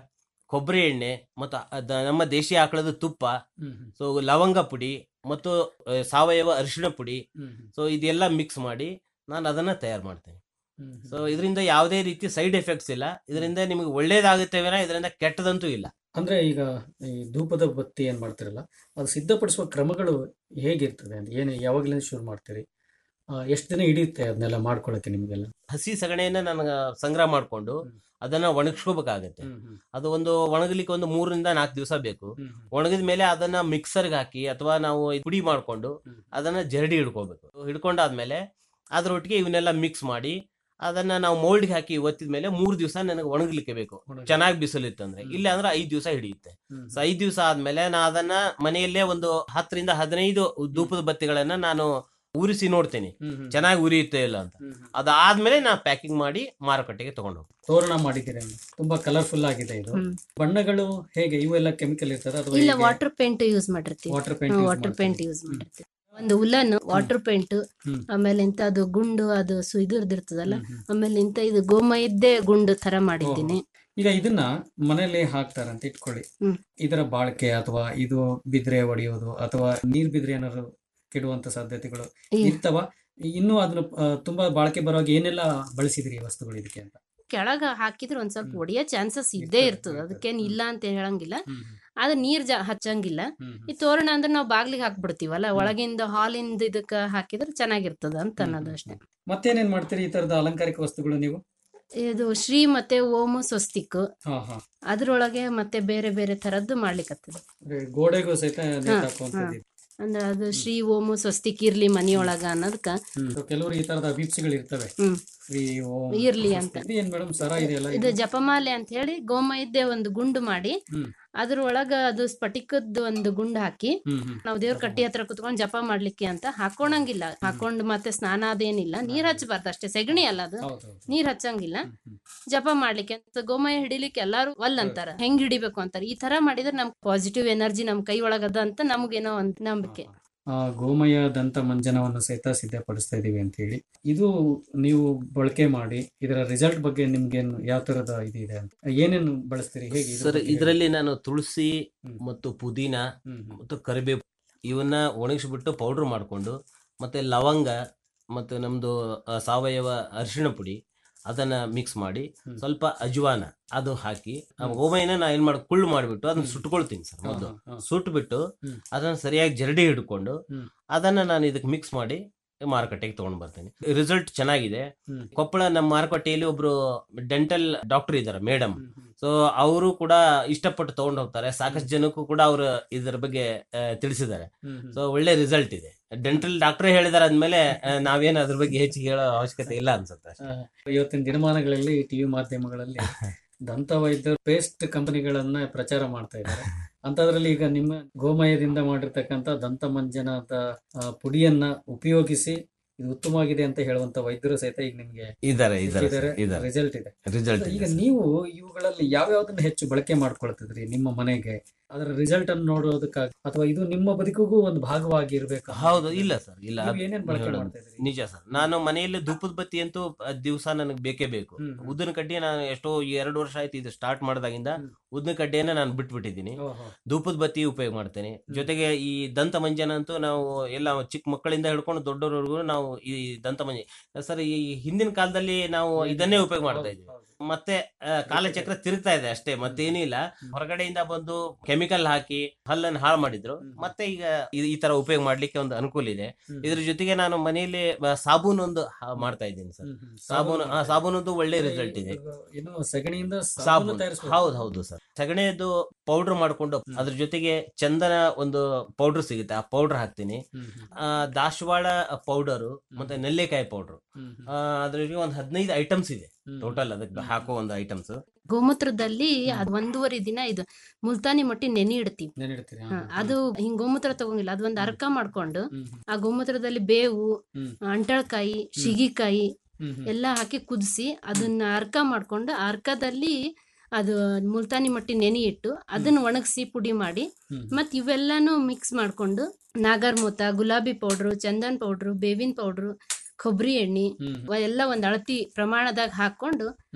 ಕೊಬ್ಬರಿ ಎಣ್ಣೆ ಮತ್ತು ಅದ- ನಮ್ಮ ದೇಶೀಯ ಆಕಳದ ತುಪ್ಪ ಹ್ಮ್ ಹ್ಮ್ ಸೊ ಲವಂಗ ಪುಡಿ ಮತ್ತು ಆ, ಸಾವಯವ ಅರಿಶಿಣ ಪುಡಿ ಹ್ಮ್ ಹ್ಮ್ ಸೊ ಇದೆಲ್ಲ ಮಿಕ್ಸ್ ಮಾಡಿ ನಾನು ಅದನ್ನ ತಯಾರು ಮಾಡ್ತೇನೆ ಹ್ಮ್ ಹ್ಮ್. ಸೊ ಇದರಿಂದ ಯಾವುದೇ ರೀತಿ ಸೈಡ್ ಎಫೆಕ್ಟ್ಸ್ ಇಲ್ಲ ಇದರಿಂದ ನಿಮಗೆ ಒಳ್ಳೇದಾಗುತ್ತೆ ವಿನ ಇದರಿಂದ ಕೆಟ್ಟದಂತೂ ಇಲ್ಲ ಅಂದ್ರೆ ಈಗ ಈ ಧೂಪದ ಬತ್ತಿ ಏನ್ ಮಾಡ್ತಿರಲ್ಲ ಅದು ಸಿದ್ಧಪಡಿಸುವ ಕ್ರಮಗಳು ಹೇಗಿರ್ತದೆ ಅಂತ ಏನು ಯಾವಾಗಲಿಂದ ಶುರು ಮಾಡ್ತೀರಿ ಎಷ್ಟು ದಿನ ಹಿಡಿಯುತ್ತೆ ಅದನ್ನೆಲ್ಲ ಮಾಡ್ಕೊಳಕ್ಕೆ ನಿಮಗೆಲ್ಲ ಹಸಿ ಸಗಣಿಯನ್ನ ನಾನು ಸಂಗ್ರಹ ಮಾಡಿಕೊಂಡು ಹ್ಮ್. ಅದನ್ನ ಒಣಗಿಸ್ಕೋಬೇಕಾಗತ್ತೆ ಹ್ಮ್ ಹ್ಮ್ ಅದು ಒಂದು ಒಣಗಲಿಕ್ಕೆ ಒಂದು ಮೂರರಿಂದ ನಾಲ್ಕು ದಿವಸ ಬೇಕು ಹ್ಮ್ ಹ್ಮ್. ಒಣಗಿದ ಮೇಲೆ ಅದನ್ನ ಮಿಕ್ಸರ್ಗೆ ಹಾಕಿ ಅಥವಾ ನಾವು ಪುಡಿ ಮಾಡ್ಕೊಂಡು ಹ್ಮ್. ಅದನ್ನ ಜರಡಿ ಹಿಡ್ಕೋಬೇಕು ಹಿಡ್ಕೊಂಡಾದ್ಮೇಲೆ ಅದ್ರೊಟ್ಟಿಗೆ ಇವನ್ನೆಲ್ಲ ಮಿಕ್ಸ್ ಮಾಡಿ ಅದನ್ನ ನಾವು ಮೋಲ್ಡ್ಗೆ ಹಾಕಿ ಒತ್ತಿದ ಮೇಲೆ ಮೂರು ದಿವಸ ನನಗೆ ಒಣಗಲಿಕ್ಕೆ ಬೇಕು ಒಣಗಿ- ಚೆನ್ನಾಗಿ ಬಿಸಿಲಿತ್ತಂದ್ರೆ ಹ್ಮ್. ಇಲ್ಲ ಅಂದ್ರೆ ಐದ್ ದಿವಸ ಹಿಡಿಯುತ್ತೆ ಹ್ಮ್ ಸೊ ಐದ್ ದಿವಸ ಆದ್ಮೇಲೆ ನಾ ಅದನ್ನ ಮನೆಯಲ್ಲೇ ಒಂದು ಹತ್ತರಿಂದ ಹದಿನೈದು ಧೂಪದ ಬತ್ತಿಗಳನ್ನ ನಾನು ಉರಿಸಿ ನೋಡ್ತೇನೆ ಹ್ಮ್ ಹ್ಮ್. ಚೆನ್ನಾಗಿ ಉರಿಯುತ್ತೆ ಇಲ್ಲ ಅಂತ ಹ್ಮ್ ಹ್ಮ್. ಅದಾದ್ಮೇಲೆ ನಾ ಪ್ಯಾಕಿಂಗ್ ಮಾಡಿ ಮಾರುಕಟ್ಟೆಗೆ ತಗೊಂಡು ಹೋಗ್ತೀನಿ ತೋರಣ ಮಾಡಿದ್ದೀರಿ ತುಂಬಾ ಕಲರ್ಫುಲ್ ಆಗಿದೆ ಇದು ಹ್ಮ್. ಬಣ್ಣಗಳು ಹೇಗೆ ಇವೆಲ್ಲ ಕೆಮಿಕಲ್ ಇರ್ತದೆ ಅಥವಾ ಇಲ್ಲ ವಾಟರ್ ಪೇಂಟ್ ಯೂಸ್ ಮಾಡಿರ್ತೀವಿ water paint water paint use ಮಾಡಿರ್ತೀವಿ ಒಂದು ಉಲ್ಲನ್ ವಾಟರ್ ಪೇಂಟ್ ಹ್ಮ್. ಆಮೇಲೆ ಇಂತ ಅದು ಗುಂಡು ಅದು ಸು ಇದ್ರದಿರ್ತದಲ್ಲ ಆಮೇಲೆ ಇಂತ ಇದು ಗೋಮಯದ್ದೇ ಗುಂಡು ತರ ಮಾಡಿದ್ದೀನಿ ಈಗ ಇದನ್ನ ಮನೆಯಲ್ಲಿ ಹಾಕ್ತಾರೆ ಅಂತ ಇಟ್ಕೊಳ್ಳಿ ಹ್ಮ್. ಇದರ ಬಾಳ್ಕೆ ಅಥವಾ ಇದು ಬಿದ್ರೆ ಹೊಡೆಯೋದು ಅಥವಾ ನೀರ್ ಬಿದ್ರೆ ಏನಾದ್ರು ಕೆಡುವಂತ ಸಾಧ್ಯತೆಗಳು ಈ ಇರ್ತವ ಇನ್ನೂ ಅದನ್ನ ಆ, ತುಂಬಾ ಬಾಳಿಕೆ ಬರುವಾಗ ಏನೆಲ್ಲ ಬಳಸಿದಿರಿ ಈ ವಸ್ತುಗಳು ಇದಕ್ಕೆ ಅಂತ ಕೆಳಗ ಹಾಕಿದ್ರೆ ಒಂದ್ ಸ್ವಲ್ಪ ಹ್ಮ್. ಒಡೆಯೋ ಚಾನ್ಸಸ್ ಇದ್ದೇ ಇರ್ತದೆ, ಇರ್ತದ ಇರ್ತದೆ. ಅದಕ್ಕೇನ್ ಇಲ್ಲ ಅಂತ ಹೇಳಂಗಿಲ್ಲ ಹ್ಮ್ ಆದ್ರೆ ನೀರ್ ಜಾ ಹಚ್ಚಂಗಿಲ್ಲ ಹ್ಮ್ ಈ ತೋರಣ ಅಂದ್ರೆ ನಾವು ಬಾಗ್ಲಿಗೆ ಹಾಕ್ಬಿಡ್ತೀವಲ್ಲ ಒಳಗಿಂದ ಹಾಲಿಂದ ಇದಕ್ಕ ಹಾಕಿದ್ರೆ ಚೆನ್ನಾಗಿರ್ತದ ಅಂತ ಹ್ಮ್. ಅನ್ನೋದು ಅಷ್ಟೇ ಮತ್ತೇನೇನ್ ಮಾಡ್ತೀರಿ ಈ ತರದ ಅಲಂಕಾರಿಕ ವಸ್ತುಗಳು ನೀವು ಇದು ಶ್ರೀ ಮತ್ತೆ ಓಮು ಸ್ವಸ್ತಿಕ್ ಹಾ ಹಾ ಅದ್ರೊಳಗೆ ಮತ್ತೆ ಬೇರೆ ಬೇರೆ ತರದ್ದು ಮಾಡ್ಲಿಕ್ಕತ್ತದ ಅಂದ್ರೆ ಗೋಡೆಗೂ ಸಹಿತ ನೇತು ಹಾ, ಹಾಕುವಂಥದ್ದು ಇದೆ. ಅಂದ್ರೆ ಅದು ಶ್ರೀ ಓಮು ಸ್ವಸ್ತಿಕ್ ಇರ್ಲಿ ಮನಿಯೊಳಗ ಅನ್ನೋದಕ್ಕ So ಕೆಲವರು ಈ ತರದ ಅಭಿಪ್ಸಿಗಳು ಇರ್ತವೆ ಹ್ಮ್ ಶ್ರೀ ಓಂ ಇರ್ಲಿ ಅಂತ. ಇದು ಏನ್ ಮೇಡಮ್ ಸರ ಇದೆಯಲ್ಲ ಇದು ಇದು? ಜಪಮಾಲೆ ಅಂತ ಹೇಳಿ ಗೋಮಯದ್ದೇ ಒಂದು ಗುಂಡು ಮಾಡಿ ಹ್ಮ್. ಅದ್ರೊಳಗ ಅದು ಸ್ಫಟಿಕದ ಒಂದು ಗುಂಡು ಹಾಕಿ ಹ್ಮ್ ಹ್ಮ್ ನಾವು ದೇವ್ರ ಕಟ್ಟಿ ಹತ್ರ ಕುತ್ಕೊಂಡು ಜಪ ಮಾಡ್ಲಿಕ್ಕೆ ಅಂತ ಹಾಕೋಣಂಗಿಲ್ಲ ಹಾಕೊಂಡು ಮತ್ತೆ ಸ್ನಾನ ಅದೇನಿಲ್ಲ ನೀರ್ ಹಚ್ಚಬಾರ್ದು ಅಷ್ಟೇ ಸೆಗಣಿ ಅಲ್ಲ ಅದು ಹೌದು ಹೌದು. ನೀರ್ ಹಚ್ಚಂಗಿಲ್ಲ ಹ್ಮ್, ಹ್ಮ್. ಜಪ ಮಾಡ್ಲಿಕ್ಕೆ ಅಂತ ಗೋಮಯ ಹಿಡಿಲಿಕ್ಕೆ ಎಲ್ಲಾರು ಒಲ್ ಅಂತಾರ ಹೆಂಗ್ ಹಿಡಿಬೇಕು ಅಂತಾರ ಈ ತರ ಮಾಡಿದ್ರೆ ನಮ್ ಪಾಸಿಟಿವ್ ಎನರ್ಜಿ ನಮ್ ಕೈ ಒಳಗದ ಅಂತ ನಮ್ಗೇನೋ ಒಂದ್ ನಂಬಿಕೆ ಆ ಗೋಮಯ ದಂತ ಮಂಜನವನ್ನು ಸಹಿತ ಸಿದ್ಧಪಡಿಸ್ತಾ ಇದೀವಿ ಅಂತ ಹೇಳಿ ಇದು ನೀವು ಬಳಕೆ ಮಾಡಿ ಇದರ ರಿಸಲ್ಟ್ ಬಗ್ಗೆ ನಿಮ್ಗೇನು ಯಾವ ತರದ ಇದು ಇದೆ ಅಂತ ಏನೇನು ಬಳಸ್ತೀರಿ ಹೇಗೆ ಇದ್ರ ಸರ್ ಬಗ್ಗೆ ಹೇಳಿ. ಇದರಲ್ಲಿ ನಾನು ತುಳಸಿ ಹ್ಮ್. ಮತ್ತು ಪುದೀನ ಹ್ಮ್, ಹ್ಮ್. ಮತ್ತು ಕರಿಬೇವು ಇವನ್ನ ಒಣಗಿಸ್ಬಿಟ್ಟು ಪೌಡರ್ ಮಾಡಿಕೊಂಡು ಮತ್ತೆ ಲವಂಗ ಮತ್ತು ನಮ್ದು ಆ, ಸಾವಯವ ಅರಿಶಿಣ ಪುಡಿ ಅದನ್ನ ಮಿಕ್ಸ್ ಮಾಡಿ ಹ್ಮ್. ಸ್ವಲ್ಪ ಅಜ್ವಾನ ಅದು ಹಾಕಿ ಆ ಹ್ಮ್. ಗೋಮಯನ ನಾ ಏನ್ ಮಾಡಿ ಕುಳ್ಳು ಮಾಡಿಬಿಟ್ಟು ಅದನ್ನ ಹ್ಮ್. ಸುಟ್ಕೊಳ್ತೀನಿ ಸರ್ ಹಾ, ಮೊದಲು ಹಾ, ಹಾ. ಸುಟ್ಬಿಟ್ಟು ಹ್ಮ್. ಅದನ್ನ ಸರಿಯಾಗಿ ಜರಡಿ ಹಿಡ್ಕೊಂಡು ಹ್ಮ್. ಅದನ್ನ ನಾನು ಇದಕ್ಕೆ ಮಿಕ್ಸ್ ಮಾಡಿ ಮಾರುಕಟ್ಟೆಗೆ ತಗೊಂಡ್ ಬರ್ತೇನೆ ರಿಸಲ್ಟ್ ಚೆನ್ನಾಗಿದೆ ಹ್ಮ್. ಕೊಪ್ಪಳ ನಮ್ಮ ಮಾರುಕಟ್ಟೆಯಲ್ಲಿ ಒಬ್ರು ಡೆಂಟಲ್ ಡಾಕ್ಟರ್ ಇದ್ದಾರೆ ಮೇಡಮ್ ಹ್ಮ್, ಹ್ಮ್. ಸೊ ಅವರು ಕೂಡ ಇಷ್ಟಪಟ್ಟು ತಗೊಂಡು ಹೋಗ್ತಾರೆ ಸಾಕಷ್ಟು ಜನಕ್ಕೂ ಕೂಡ ಅವರು ಇದರ ಬಗ್ಗೆ ಆ, ತಿಳಿಸಿದ್ದಾರೆ ಹ್ಮ್, ಹ್ಮ್. ಸೊ ಒಳ್ಳೆ ರಿಸಲ್ಟ್ ಇದೆ ಡೆಂಟಲ್ ಡಾಕ್ಟರ್ ಹೇಳಿದಾರೆ ಅಂದ್ಮೇಲೆ ಆ, ನಾವೇನು ಅದ್ರ ಬಗ್ಗೆ ಹೆಚ್ಚಿಗೆ ಹೇಳೋ ಅವಶ್ಯಕತೆ ಇಲ್ಲ ಅನ್ಸುತ್ತೆ ಅಷ್ಟೇ. ಆ, ಇವತ್ತಿನ ದಿನಮಾನಗಳಲ್ಲಿ ಟಿವಿ ಮಾಧ್ಯಮಗಳಲ್ಲಿ ದಂತ ವೈದ್ಯರು ಪೇಸ್ಟ್ ಕಂಪನಿಗಳನ್ನ ಪ್ರಚಾರ ಮಾಡ್ತಾ ಇದ್ದಾರೆ ಅಂತದ್ರಲ್ಲಿ ಈಗ ನಿಮ್ಮ ಗೋಮಯದಿಂದ ಮಾಡಿರ್ತಕ್ಕಂಥ ದಂತ ಮಂಜನದ ಆ, ಪುಡಿಯನ್ನ ಉಪಯೋಗಿಸಿ ಇದು ಉತ್ತಮವಾಗಿದೆ ಅಂತ ಹೇಳುವಂತ ವೈದ್ಯರು ಸಹಿತ ಈಗ ನಿಮ್ಗೆ ಇದಾರೆ ಇದಾರೆ ಇದ್ದಾರೆ ಸರ್, ಇದಾರೆ ರಿಸಲ್ಟ್ ಇದೆ ರಿಸಲ್ಟ್ ಈಗ ನೀವು ಇವುಗಳಲ್ಲಿ ಯಾವ್ಯಾವ್ದನ್ನ ಹೆಚ್ಚು ಬಳಕೆ ಮಾಡ್ಕೊಳ್ತಿದ್ರಿ ನಿಮ್ಮ ಮನೆಗೆ ಅದರ ರಿಸಲ್ಟ್ ಅನ್ನು ನೋಡೋದಕ್ಕಾಗಿ ಅಥವಾ ಇದು ನಿಮ್ಮ ಬದುಕಿಗೂ ಒಂದು ಭಾಗವಾಗಿ ಇರ್ಬೇಕು ಹೌದು ಇಲ್ಲ ಸರ್ ಇಲ್ಲ ನೀವು ಅದು ಏನೇನ್ ಬಳಕೆ ಹೇಳೋದು. ಮಾಡ್ತಾ ಇದ್ರಿ ನಿಜ ಸರ್ ನಾನು ಮನೆಯಲ್ಲಿ ಧೂಪದ ಬತ್ತಿ ಅಂತೂ ದಿವಸ ನನಗೆ ಬೇಕೇ ಬೇಕು ಹ್ಮ್, ಹ್ಮ್. ಉದ್ದಿನ ಕಡ್ಡಿ ನಾನು ಎಷ್ಟೋ ಎರಡು ವರ್ಷ ಆಯ್ತು ಇದು ಸ್ಟಾರ್ಟ್ ಮಾಡಿದಾಗಿಂದ ಹ್ಮ್. ಉದ್ದಿನ ಕಡ್ಡಿಯನ್ನ ನಾನು ಬಿಟ್ಬಿಟ್ಟಿದ್ದೀನಿ ಓಹೋ. ಧೂಪದ ಬತ್ತಿ ಉಪಯೋಗ ಮಾಡ್ತೇನೆ ಜೊತೆಗೆ ಈ ದಂತ ಮಂಜನ ಅಂತೂ ನಾವು ಎಲ್ಲ ಚಿಕ್ಕ ಮಕ್ಕಳಿಂದ ಹಿಡ್ಕೊಂಡು ದೊಡ್ಡವರವರೆಗೂ ನಾವು ಈ ದಂತ ಮಂಜ ಸರ್ ಈ ಹಿಂದಿನ ಕಾಲದಲ್ಲಿ ನಾವು ಇದನ್ನೇ ಉಪಯೋಗ ಮಾಡ್ತಾ ಇದ್ವಿ ಹೌದು, ಮತ್ತೆ ಆ, ಕಾಲಚಕ್ರ ತಿರುಗ್ತಾ ಇದೆ ಅಷ್ಟೇ ಮತ್ತೇನೂ ಇಲ್ಲ ಹೊರಗಡೆಯಿಂದ ಬಂದು ಕೆಮಿಕಲ್ ಹಾಕಿ ಹಲ್ಲನ್ನು ಹಾಳು ಮಾಡಿದ್ರು ಹ್ಮ್. ಮತ್ತೆ ಈಗ ಈ- ಈ ತರ ಉಪಯೋಗ ಮಾಡ್ಲಿಕ್ಕೆ ಒಂದು ಅನುಕೂಲ ಇದೆ ಹ್ಮ್. ಇದ್ರ ಜೊತೆಗೆ ನಾನು ಮನೆಯಲ್ಲಿ ಬ- ಸಾಬೂನ್ ಒಂದು ಹ- ಮಾಡ್ತಾ ಇದ್ದೀನಿ ಸರ್ ಹ್ಮ್, ಹ್ಮ್. ಸಾಬೂನು ಆ, ಮಾಡ್ತಾ ಸಾಬೂನದ್ದು ಒಳ್ಳೆ ಇದ್ದೀರಿ. ರಿಸಲ್ಟ್ ಇದೆ ಇದು ಏನು ಸಗಣಿಯಿಂದ ಸಾಬೂನು ಸಾಬೂನ್ ತಯಾರಿಸ್ಬೋದು. ಹೌದು ಹೌದು ಸರ್ ಸಗಣಿಯದ್ದು ಪೌಡರ್ ಮಾಡ್ಕೊಂಡು ಹ್ಮ್. ಅದ್ರ ಜೊತೆಗೆ ಚಂದನ ಒಂದು ಪೌಡರ್ ಸಿಗುತ್ತೆ ಆ ಪೌಡರ್ ಹಾಕ್ತೀನಿ ಹ್ಮ್, ಹ್ಮ್, ಆ, ದಾಸವಾಳ ಪೌಡರು ಮತ್ತೆ ನೆಲ್ಲಿಕಾಯಿ ಪೌಡರ್ ಹ್ಮ್, ಹ್ಮ್, ಅದ್ರ ಜೊತೆಗೆ ಒಂದು ಹದಿನೈದು ಐಟಮ್ಸ್ ಇದೆ ಹ್ಮ್. ಟೋಟಲ್ ಅದಕ್ಕೆ ಹ್ಮ್. ಹಾಕೋ ಒಂದು ಐಟಮ್ಸ್ ಗೋಮೂತ್ರದಲ್ಲಿ ಅದ್ ಒಂದೂವರೆ ದಿನ ಇದು ಮುಲ್ತಾನಿ ಮಟ್ಟಿ ನೆನೆ ಇಡ್ತೀವಿ ನೆನಿಡ್ತೀರಿ, ಹಾ, ಹಾ, ಹಾ. ಅದು ಹಿಂಗ್ ಗೋಮೂತ್ರ ತಗೊಂಗಿಲ್ಲ ಅದೊಂದ್ ಅರ್ಕ ಮಾಡ್ಕೊಂಡು ಹ್ಮ್, ಹ್ಮ್, ಆ ಗೋಮೂತ್ರದಲ್ಲಿ ಬೇವು ಹ್ಮ್. ಅಂಟಳ್ಕಾಯಿ ಶಿಗಿಕಾಯಿ ಹ್ಮ್, ಹ್ಮ್. ಎಲ್ಲ ಹಾಕಿ ಕುದಿಸಿ ಅದನ್ನ ಅರ್ಕ ಮಾಡ್ಕೊಂಡು ಆ ಅರ್ಕದಲ್ಲಿ ಅದು ಮುಲ್ತಾನಿ ಮಟ್ಟಿ ನೆನೆ ಇಟ್ಟು ಅದನ್ನ ಒಣಗಿಸಿ ಪುಡಿ ಮಾಡಿ ಹ್ಮ್, ಮತ್ ಇವೆಲ್ಲಾನು ಮಿಕ್ಸ್ ಮಾಡ್ಕೊಂಡು ನಾಗರ್ಮೂತ ಗುಲಾಬಿ ಪೌಡ್ರು ಚಂದನ್ ಪೌಡ್ರು ಬೇವಿನ ಪೌಡ್ರು ಕೊಬ್ಬರಿ ಎಣ್ಣೆ ಹ್ಮ್, ಅವ ಎಲ್ಲ ಒಂದ್ ಅಳತಿ ಪ್ರಮಾಣದಾಗ ಹಾಕೊಂಡು ಹ್ಮ್.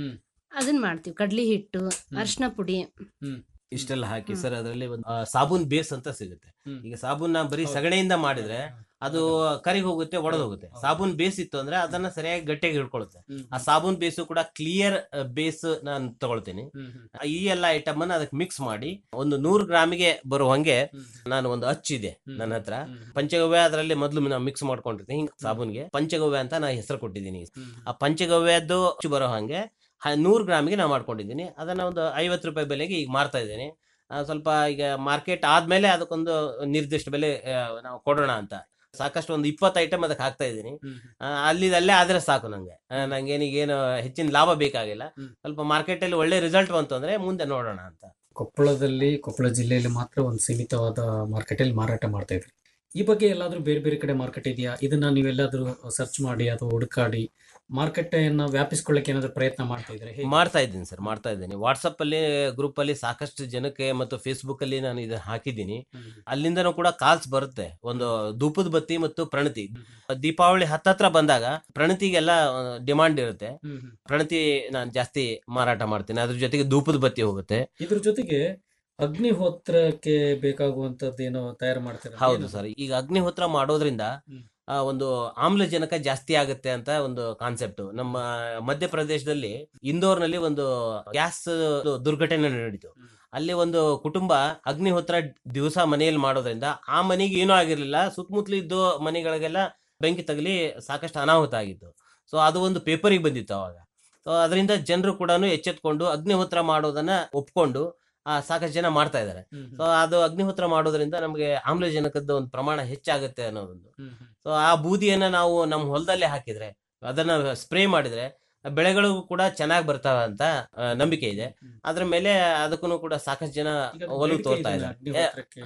ಅದನ್ನ ಮಾಡ್ತೀವಿ ಕಡ್ಲಿ ಹಿಟ್ಟು ಅರ್ಶಿನ ಪುಡಿ ಇಷ್ಟೆಲ್ಲ ಹಾಕಿ ಸರ್ ಅದರಲ್ಲಿ ಒಂದು ಆ, ಸಾಬೂನ್ ಬೇಸ್ ಅಂತ ಸಿಗುತ್ತೆ ಹ್ಮ್. ಈಗ ಸಾಬೂನ್ ಬರೀ ಹೌದು. ಸಗಣಿಯಿಂದ ಮಾಡಿದ್ರೆ ಅದು ಕರಿಗೆ ಹೋಗುತ್ತೆ ಒಡೆದು ಹೋಗುತ್ತೆ ಸಾಬೂನ್ ಬೇಸ್ ಇತ್ತು ಅಂದ್ರೆ ಅದನ್ನ ಸರಿಯಾಗಿ ಗಟ್ಟಿಯಾಗಿ ಹಿಡ್ಕೊಳ್ಳುತ್ತೆ ಆ ಸಾಬೂನ್ ಬೇಸು ಕೂಡ ಕ್ಲಿಯರ್ ಬೇಸ್ ನಾನು ತಗೊಳ್ತೀನಿ ಈ ಎಲ್ಲ ಐಟಮ್ ಅನ್ನ ಅದಕ್ಕೆ ಮಿಕ್ಸ್ ಮಾಡಿ ಒಂದು ನೂರು ಗ್ರಾಮಿಗೆ ಬರುವಂಗೆ ನಾನು ಒಂದು ಅಚ್ಚಿದೆ ನನ್ನ ಹತ್ರ ಪಂಚಗವ್ಯ ಅದರಲ್ಲಿ ಮೊದಲು ನಾವು ಮಿಕ್ಸ್ ಮಾಡ್ಕೊಂಡಿರ್ತೀನಿ ಹಿಂಗ್ ಸಾಬೂನ್ಗೆ ಪಂಚಗವ್ಯ ಅಂತ ನಾ ಹೆಸರು ಕೊಟ್ಟಿದ್ದೀನಿ ಆ ಪಂಚಗವ್ಯದ್ದು ಅಚ್ಚು ಬರೋ ಹಾಗೆ ನೂರು ಗ್ರಾಮಿಗೆ ನಾವು ಮಾಡ್ಕೊಂಡಿದ್ದೀನಿ ಅದನ್ನ ಒಂದು ಐವತ್ತು ರೂಪಾಯಿ ಬೆಲೆಗೆ ಈಗ ಮಾರ್ತಾ ಇದ್ದೀನಿ ಆ, ಸ್ವಲ್ಪ ಈಗ ಮಾರ್ಕೆಟ್ ಆದ್ಮೇಲೆ ಅದಕ್ಕೊಂದು ನಿರ್ದಿಷ್ಟ ಬೆಲೆ ಆ, ನಾವು ಕೊಡೋಣ ಅಂತ ಸಾಕಷ್ಟು ಒಂದು ಇಪ್ಪತ್ತು ಐಟಮ್ ಅದಕ್ಕೆ ಹಾಕ್ತಾ ಇದ್ದೀನಿ ಆ, ಅಲ್ಲಿದಲ್ಲೇ ಆದ್ರೆ ಸಾಕು ನಂಗೆ ಆ, ನಂಗೇನಿಗೇನು ಹೆಚ್ಚಿನ ಲಾಭ ಬೇಕಾಗಿಲ್ಲ ಹ್ಮ್. ಸ್ವಲ್ಪ ಮಾರ್ಕೆಟ್ ಅಲ್ಲಿ ಒಳ್ಳೆ ರಿಸಲ್ಟ್ ಬಂತು ಅಂದ್ರೆ ಮುಂದೆ ನೋಡೋಣ ಅಂತ ಕೊಪ್ಪಳದಲ್ಲಿ ಕೊಪ್ಪಳ ಜಿಲ್ಲೆಯಲ್ಲಿ ಮಾತ್ರ ಒಂದು ಸೀಮಿತವಾದ ಮಾರ್ಕೆಟಲ್ಲಿ ಮಾರಾಟ ಮಾಡ್ತಾ ಇದ್ರಿ ಈ ಬಗ್ಗೆ ಎಲ್ಲಾದ್ರೂ ಬೇರೆ ಬೇರೆ ಕಡೆ ಮಾರ್ಕೆಟ್ ಇದೆಯಾ ಇದನ್ನ ನೀವೆಲ್ಲಾದ್ರೂ ಸರ್ಚ್ ಮಾಡಿ ಅಥವಾ ಹುಡುಕಾಡಿ ಮಾರ್ಕೆಟನ್ನು ವ್ಯಾಪಿಸ್ಕೊಳ್ಳಕ್ಕೆ ಏನಾದ್ರೂ ಪ್ರಯತ್ನ ಮಾಡ್ತಾ ಇದ್ರೆ ಮಾಡ್ತಾ ಇದ್ದೀನಿ ಸರ್ ಮಾಡ್ತಾ ಇದ್ದೀನಿ ವಾಟ್ಸಪ್ ಅಲ್ಲಿ ಗ್ರೂಪ್ ಅಲ್ಲಿ ಸಾಕಷ್ಟು ಜನಕ್ಕೆ ಮತ್ತು ಫೇಸ್ಬುಕ್ ಅಲ್ಲಿ ನಾನು ಇದನ್ನ ಹಾಕಿದ್ದೀನಿ ಅಲ್ಲಿಂದನೂ ಕೂಡ ಕಾಲ್ಸ್ ಬರುತ್ತೆ ಒಂದು ಧೂಪದ ಬತ್ತಿ ಮತ್ತು ಪ್ರಣತಿ ದೀಪಾವಳಿ ಹತ್ತತ್ರ ಬಂದಾಗ ಪ್ರಣತಿಗೆಲ್ಲ ಡಿಮಾಂಡ್ ಇರುತ್ತೆ ಪ್ರಣತಿ ನಾನು ಜಾಸ್ತಿ ಮಾರಾಟ ಮಾಡ್ತೀನಿ ಅದ್ರ ಜೊತೆಗೆ ಧೂಪದ ಬತ್ತಿ ಹೋಗುತ್ತೆ ಇದ್ರ ಜೊತೆಗೆ ಅಗ್ನಿಹೋತ್ರಕ್ಕೆ ಬೇಕಾಗುವಂತದ್ದು ಏನೋ ತಯಾರು ಮಾಡ್ತಾರೆ ಹೌದು ಸರ್ ಈಗ ಅಗ್ನಿಹೋತ್ರ ಮಾಡೋದ್ರಿಂದ ಹ್ಮ್. ಆ, ಒಂದು ಆಮ್ಲಜನಕ ಜಾಸ್ತಿ ಆಗುತ್ತೆ ಅಂತ ಒಂದು ಕಾನ್ಸೆಪ್ಟ್ ನಮ್ಮ ಮಧ್ಯಪ್ರದೇಶದಲ್ಲಿ ಇಂದೋರ್ನಲ್ಲಿ ಒಂದು ಗ್ಯಾಸ್ ದುರ್ಘಟನೆ ನಡೀತು ಹ್ಮ್. ಅಲ್ಲಿ ಒಂದು ಕುಟುಂಬ ಅಗ್ನಿಹೋತ್ರ ದಿವಸ ಮನೆಯಲ್ಲಿ ಮಾಡೋದ್ರಿಂದ ಆ ಮನೆಗೆ ಏನೂ ಆಗಿರ್ಲಿಲ್ಲ ಸುತ್ತಮುತ್ತಲು ಇದ್ದು ಮನೆಗಳಿಗೆಲ್ಲ ಬೆಂಕಿ ತಗಲಿ ಸಾಕಷ್ಟು ಅನಾಹುತ ಆಗಿತ್ತು ಸೊ ಅದು ಒಂದು ಪೇಪರಿಗೆ ಬಂದಿತ್ತು ಅವಾಗ ಸೊ ಅದರಿಂದ ಜನರು ಕೂಡ ಎಚ್ಚೆತ್ಕೊಂಡು ಅಗ್ನಿಹೋತ್ರ ಮಾಡೋದನ್ನ ಒಪ್ಕೊಂಡು ಆ, ಸಾಕಷ್ಟು ಜನ ಮಾಡ್ತಾ ಇದ್ದಾರೆ ಸೊ ಅದು ಅಗ್ನಿಹೋತ್ರ ಮಾಡೋದ್ರಿಂದ ನಮಗೆ ಆಮ್ಲಜನಕದ ಒಂದು ಪ್ರಮಾಣ ಹೆಚ್ಚಾಗುತ್ತೆ ಅನ್ನೋದೊಂದು ಸೊ ಆ ಬೂದಿಯನ್ನ ನಾವು ನಮ್ಮ ಹೊಲದಲ್ಲೇ ಹಾಕಿದ್ರೆ ಅದನ್ನ ಸ್ಪ್ರೇ ಮಾಡಿದ್ರೆ ಬೆಳೆಗಳಿಗೂ ಕೂಡ ಚೆನ್ನಾಗಿ ಬರ್ತಾವ ಅಂತ ಆ, ನಂಬಿಕೆ ಇದೆ ಅದ್ರ ಮೇಲೆ ಅದಕ್ಕೂ ಕೂಡ ಸಾಕಷ್ಟು ಜನ ಒಲವು ತೋರ್ತಾ ಇದ್ದಾರೆ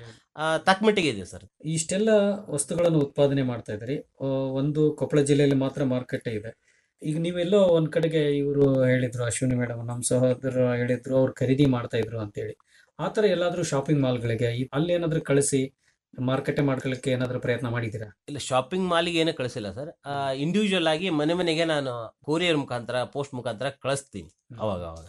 ತಕ್ಕ ಮಟ್ಟಿಗೆ ಇದೆ ಸರ್ ಇಷ್ಟೆಲ್ಲ ವಸ್ತುಗಳನ್ನು ಉತ್ಪಾದನೆ ಮಾಡ್ತಾ ಇದ್ರಿ ಆ, ಒಂದು ಕೊಪ್ಪಳ ಜಿಲ್ಲೆಯಲ್ಲಿ ಮಾತ್ರ ಮಾರುಕಟ್ಟೆ ಇದೆ ಈಗ ನೀವೆಲ್ಲೋ ಒಂದ್ ಕಡೆಗೆ ಇವರು ಹೇಳಿದ್ರು ಅಶ್ವಿನಿ ಮೇಡಮ್ ನಮ್ಮ ಸಹೋದರ ಹೇಳಿದ್ರು ಅವ್ರು ಖರೀದಿ ಮಾಡ್ತಾ ಇದ್ರು ಅಂತೇಳಿ ಆ ಥರ ಎಲ್ಲಾದ್ರೂ ಶಾಪಿಂಗ್ ಮಾಲ್ಗಳಿಗೆ ಅಲ್ಲಿ ಏನಾದ್ರೂ ಕಳಿಸಿ ಮಾರುಕಟ್ಟೆ ಮಾಡ್ಕೊಳ್ಳಿಕ್ಕೆ ಏನಾದ್ರೂ ಪ್ರಯತ್ನ ಮಾಡಿದ್ದೀರಾ ಇಲ್ಲ ಶಾಪಿಂಗ್ ಮಾಲಿಗೆ ಏನೂ ಕಳಿಸಿಲ್ಲ ಸರ್ ಇಂಡಿವಿಜುವಲ್ ಆಗಿ ಮನೆ ಮನೆಗೆ ನಾನು ಕೊರಿಯರ್ ಮುಖಾಂತರ ಪೋಸ್ಟ್ ಮುಖಾಂತರ ಕಳಿಸ್ತೀನಿ ಅವಾಗ ಅವಾಗ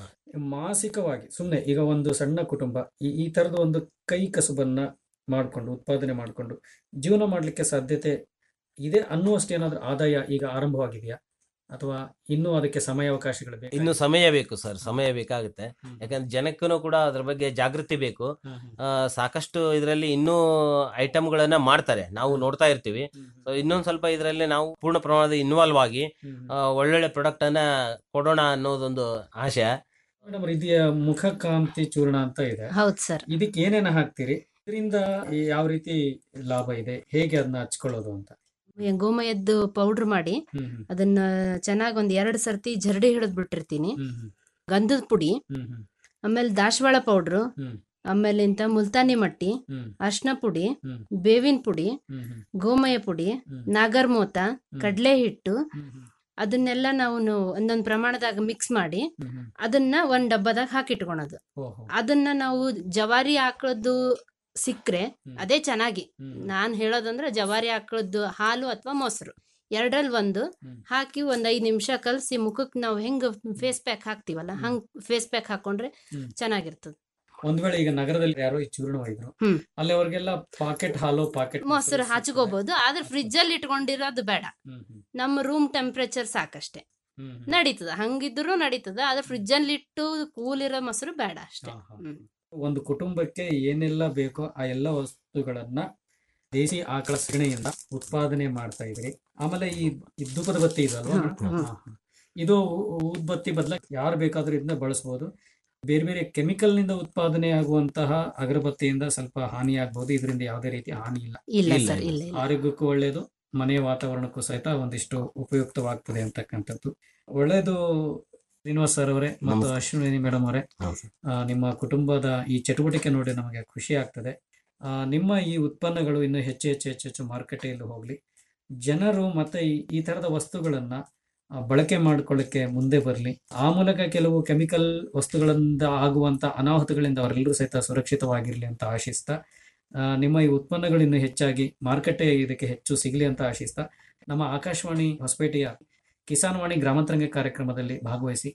ಮಾನಸಿಕವಾಗಿ ಸುಮ್ಮನೆ ಈಗ ಒಂದು ಸಣ್ಣ ಕುಟುಂಬ ಈ ಈ ಥರದ ಒಂದು ಕೈ ಕಸುಬನ್ನ ಮಾಡಿಕೊಂಡು ಉತ್ಪಾದನೆ ಮಾಡಿಕೊಂಡು ಜೀವನ ಮಾಡಲಿಕ್ಕೆ ಸಾಧ್ಯತೆ ಇದೆ ಅನ್ನುವಷ್ಟು ಏನಾದ್ರೂ ಆದಾಯ ಈಗ ಆರಂಭವಾಗಿದೆಯಾ ಅಥವಾ ಇನ್ನೂ ಅದಕ್ಕೆ ಸಮಯಾವಕಾಶಗಳು ಬೇಕು ಇನ್ನು ಸಮಯ ಬೇಕು ಸರ್ ಸಮಯ ಬೇಕಾಗುತ್ತೆ ಯಾಕಂದ್ರೆ ಜನಕ್ಕೂ ಕೂಡ ಅದ್ರ ಬಗ್ಗೆ ಜಾಗೃತಿ ಬೇಕು ಆ, ಸಾಕಷ್ಟು ಇದರಲ್ಲಿ ಇನ್ನೂ ಐಟಮ್ಗಳನ್ನ ಮಾಡ್ತಾರೆ ನಾವು ನೋಡ್ತಾ ಇರ್ತೀವಿ ಸೊ ಇನ್ನೊಂದ್ ಸ್ವಲ್ಪ ಇದರಲ್ಲಿ ನಾವು ಪೂರ್ಣ ಪ್ರಮಾಣದ ಇನ್ವಾಲ್ವ್ ಆಗಿ ಆ, ಒಳ್ಳೊಳ್ಳೆ ಪ್ರಾಡಕ್ಟ್ ಅನ್ನ ಕೊಡೋಣ ಅನ್ನೋದೊಂದು ಆಶೆ ಮೇಡಮ್ ಇದೆಯ ಮುಖಕಾಂತಿ ಚೂರ್ಣ ಅಂತ ಇದೆ ಹೌದು ಸರ್ ಇದಕ್ಕೆ ಏನೇನ ಹಾಕ್ತೀರಿ ಇದರಿಂದ ಯಾವ ರೀತಿ ಲಾಭ ಇದೆ ಹೇಗೆ ಅದನ್ನ ಹಚ್ಕೊಳ್ಳೋದು ಅಂತ ಗೋಮಯದ್ದು ಪೌಡ್ರ್ ಮಾಡಿ ಹ್ಮ್ ಹ್ಮ್ ಅದನ್ನ ಚೆನ್ನಾಗಿ ಒಂದ್ ಎರಡ್ ಸರ್ತಿ ಜರಡಿ ಹಿಡಿದ್ ಬಿಟ್ಟಿರ್ತೀನಿ ಹ್ಮ್ ಹ್ಮ್ ಗಂಧದ ಪುಡಿ ಹ್ಮ್ ಹ್ಮ್ ಆಮೇಲೆ ದಾಸವಾಳ ಪೌಡ್ರು ಹ್ಮ್. ಆಮೇಲೆ ಇಂತ ಮುಲ್ತಾನಿ ಮಟ್ಟಿ ಹ್ಮ್ ಅರ್ಶಿನ ಪುಡಿ ಹ್ಮ್. ಬೇವಿನ ಪುಡಿ ಹ್ಮ್ ಹ್ಮ್ ಗೋಮಯ ಪುಡಿ ಹ್ಮ್. ನಾಗರ್ಮೋತ ಕಡಲೆ ಹಿಟ್ಟು ಹ್ಮ್ ಹ್ಮ್ ಅದನ್ನೆಲ್ಲ ನಾವು ಒಂದೊಂದು ಪ್ರಮಾಣದಾಗ ಮಿಕ್ಸ್ ಮಾಡಿ ಹ್ಮ್ ಹ್ಮ್ ಅದನ್ನ ಒಂದ್ ಡಬ್ಬದಾಗ ಹಾಕಿಟ್ಕೊಳೋದು ಓಹೋ ಅದನ್ನ ನಾವು ಜವಾರಿ ಆಕಳದ್ದು ಸಿಕ್ಕ್ರೆ ಹ್ಮ್. ಅದೇ ಚೆನ್ನಾಗಿ ಹ್ಮ್ ನಾನ್ ಹೇಳೋದಂದ್ರೆ ಜವಾರಿ ಆಕಳದ್ದು ಹಾಲು ಅಥವಾ ಮೊಸರು ಎರಡರಲ್ಲಿ ಒಂದು ಹ್ಮ್. ಹಾಕಿ ಒಂದ್ ಐದ್ ನಿಮಿಷ ಕಲಸಿ ಮುಖಕ್ಕೆ ನಾವು ಹೆಂಗ್ ಫೇಸ್ ಪ್ಯಾಕ್ ಹಾಕ್ತಿವಲ್ಲ ಹಂಗ್ ಫೇಸ್ ಪ್ಯಾಕ್ ಹಾಕೊಂಡ್ರೆ ಹ್ಮ್. ಚೆನ್ನಾಗಿರ್ತದೆ ಒಂದ್ ವೇಳೆ ಈಗ ನಗರದಲ್ಲಿ ಯಾರೋ ಈ ಚೂರ್ಣ ಒಯ್ದ್ರು ಹ್ಮ್. ಅಲ್ಲಿ ಅವ್ರಿಗೆಲ್ಲ ಪಾಕೆಟ್ ಹಾಲು ಪಾಕೆಟ್ ಮೊಸರು ಹಚ್ಕೋಬಹುದು ಆದ್ರೆ ಫ್ರಿಜ್ ಅಲ್ಲಿ ಇಟ್ಕೊಂಡಿರೋದು ಬೇಡ ಹ್ಮ್ ಹ್ಮ್ ನಮ್ಮ ರೂಮ್ ಟೆಂಪರೇಚರ್ ಸಾಕಷ್ಟೇ ಹ್ಮ್ ಹ್ಮ್. ನಡೀತದ ಹಂಗಿದ್ರು ನಡೀತದ ಆದ್ರೆ ಫ್ರಿಜ್ ಅಲ್ಲಿ ಇಟ್ಟು ಕೂಲ್ ಇರೋ ಮೊಸರು ಬೇಡ ಅಷ್ಟೇ ಹಾ, ಹಾ. ಹ್ಮ್. ಒಂದು ಕುಟುಂಬಕ್ಕೆ ಏನೆಲ್ಲ ಬೇಕೋ ಆ ಎಲ್ಲ ವಸ್ತುಗಳನ್ನ ದೇಸಿ ಆಕಳ ಸಗಣಿಯಿಂದ ಉತ್ಪಾದನೆ ಮಾಡ್ತಾ ಇದ್ರಿ ಆಮೇಲೆ ಈ ಈ ಧೂಪದ ಬತ್ತಿ ಇದಲ್ವಾ ಹ್ಮ್, ಹ್ಮ್. ಹಾ, ಹಾ. ಇದು ಊದ್ಬತ್ತಿ ಬದಲ ಯಾರು ಬೇಕಾದ್ರೂ ಇದನ್ನ ಬಳಸಬಹುದು ಬೇರೆ ಬೇರೆ ಕೆಮಿಕಲ್ ನಿಂದ ಉತ್ಪಾದನೆ ಆಗುವಂತಹ ಅಗರಬತ್ತಿಯಿಂದ ಸ್ವಲ್ಪ ಹಾನಿ ಆಗ್ಬಹುದು ಇದರಿಂದ ಯಾವುದೇ ರೀತಿ ಹಾನಿ ಇಲ್ಲ ಇಲ್ಲ ಇಲ್ಲ, ಸರ್ ಇಲ್ಲ. ಇಲ್ಲ ಇಲ್ಲ ಆರೋಗ್ಯಕ್ಕೂ ಒಳ್ಳೆಯದು ಮನೆಯ ವಾತಾವರಣಕ್ಕೂ ಸಹಿತ ಒಂದಿಷ್ಟು ಉಪಯುಕ್ತವಾಗ್ತದೆ ಅಂತಕ್ಕಂಥದ್ದು ಒಳ್ಳೆಯದು ಶ್ರೀನಿವಾಸ್ ಸರ್ ಅವರೇ ಮತ್ತು ನಮಸ್ತೆ. ಅಶ್ವಿನಿ ಮೇಡಮ್ ಅವರೇ ಆ, ನಿಮ್ಮ ಕುಟುಂಬದ ಈ ಚಟುವಟಿಕೆ ನೋಡಿ ನಮಗೆ ಖುಷಿ ಆಗ್ತದೆ ಆ, ನಿಮ್ಮ ಈ ಉತ್ಪನ್ನಗಳು ಇನ್ನು ಹೆಚ್ಚು ಹೆಚ್ಚು ಹೆಚ್ಚು ಹೆಚ್ಚು ಮಾರುಕಟ್ಟೆಯಲ್ಲಿ ಹೋಗಲಿ ಜನರು ಮತ್ತೆ ಈ ಈ ಥರದ ವಸ್ತುಗಳನ್ನ ಆ, ಬಳಕೆ ಮಾಡ್ಕೊಳ್ಳಿಕ್ಕೆ ಮುಂದೆ ಬರಲಿ ಆ ಮೂಲಕ ಕೆಲವು ಕೆಮಿಕಲ್ ವಸ್ತುಗಳಿಂದ ಆಗುವಂತ ಅನಾಹುತಗಳಿಂದ ಅವರೆಲ್ಲರೂ ಸಹಿತ ಸುರಕ್ಷಿತವಾಗಿರಲಿ ಅಂತ ಆಶಿಸ್ತಾ ಆ, ನಿಮ್ಮ ಈ ಉತ್ಪನ್ನಗಳು ಇನ್ನು ಹೆಚ್ಚಾಗಿ ಮಾರುಕಟ್ಟೆ ಇದಕ್ಕೆ ಹೆಚ್ಚು ಸಿಗಲಿ ಅಂತ ಆಶಿಸ್ತಾ ನಮ್ಮ ಆಕಾಶವಾಣಿ ಹೊಸಪೇಟೆಯ ಕಿಸಾನ್ ವಾಣಿ ಗ್ರಾಮಾಂತರಂಗ ಕಾರ್ಯಕ್ರಮದಲ್ಲಿ ಭಾಗವಹಿಸಿ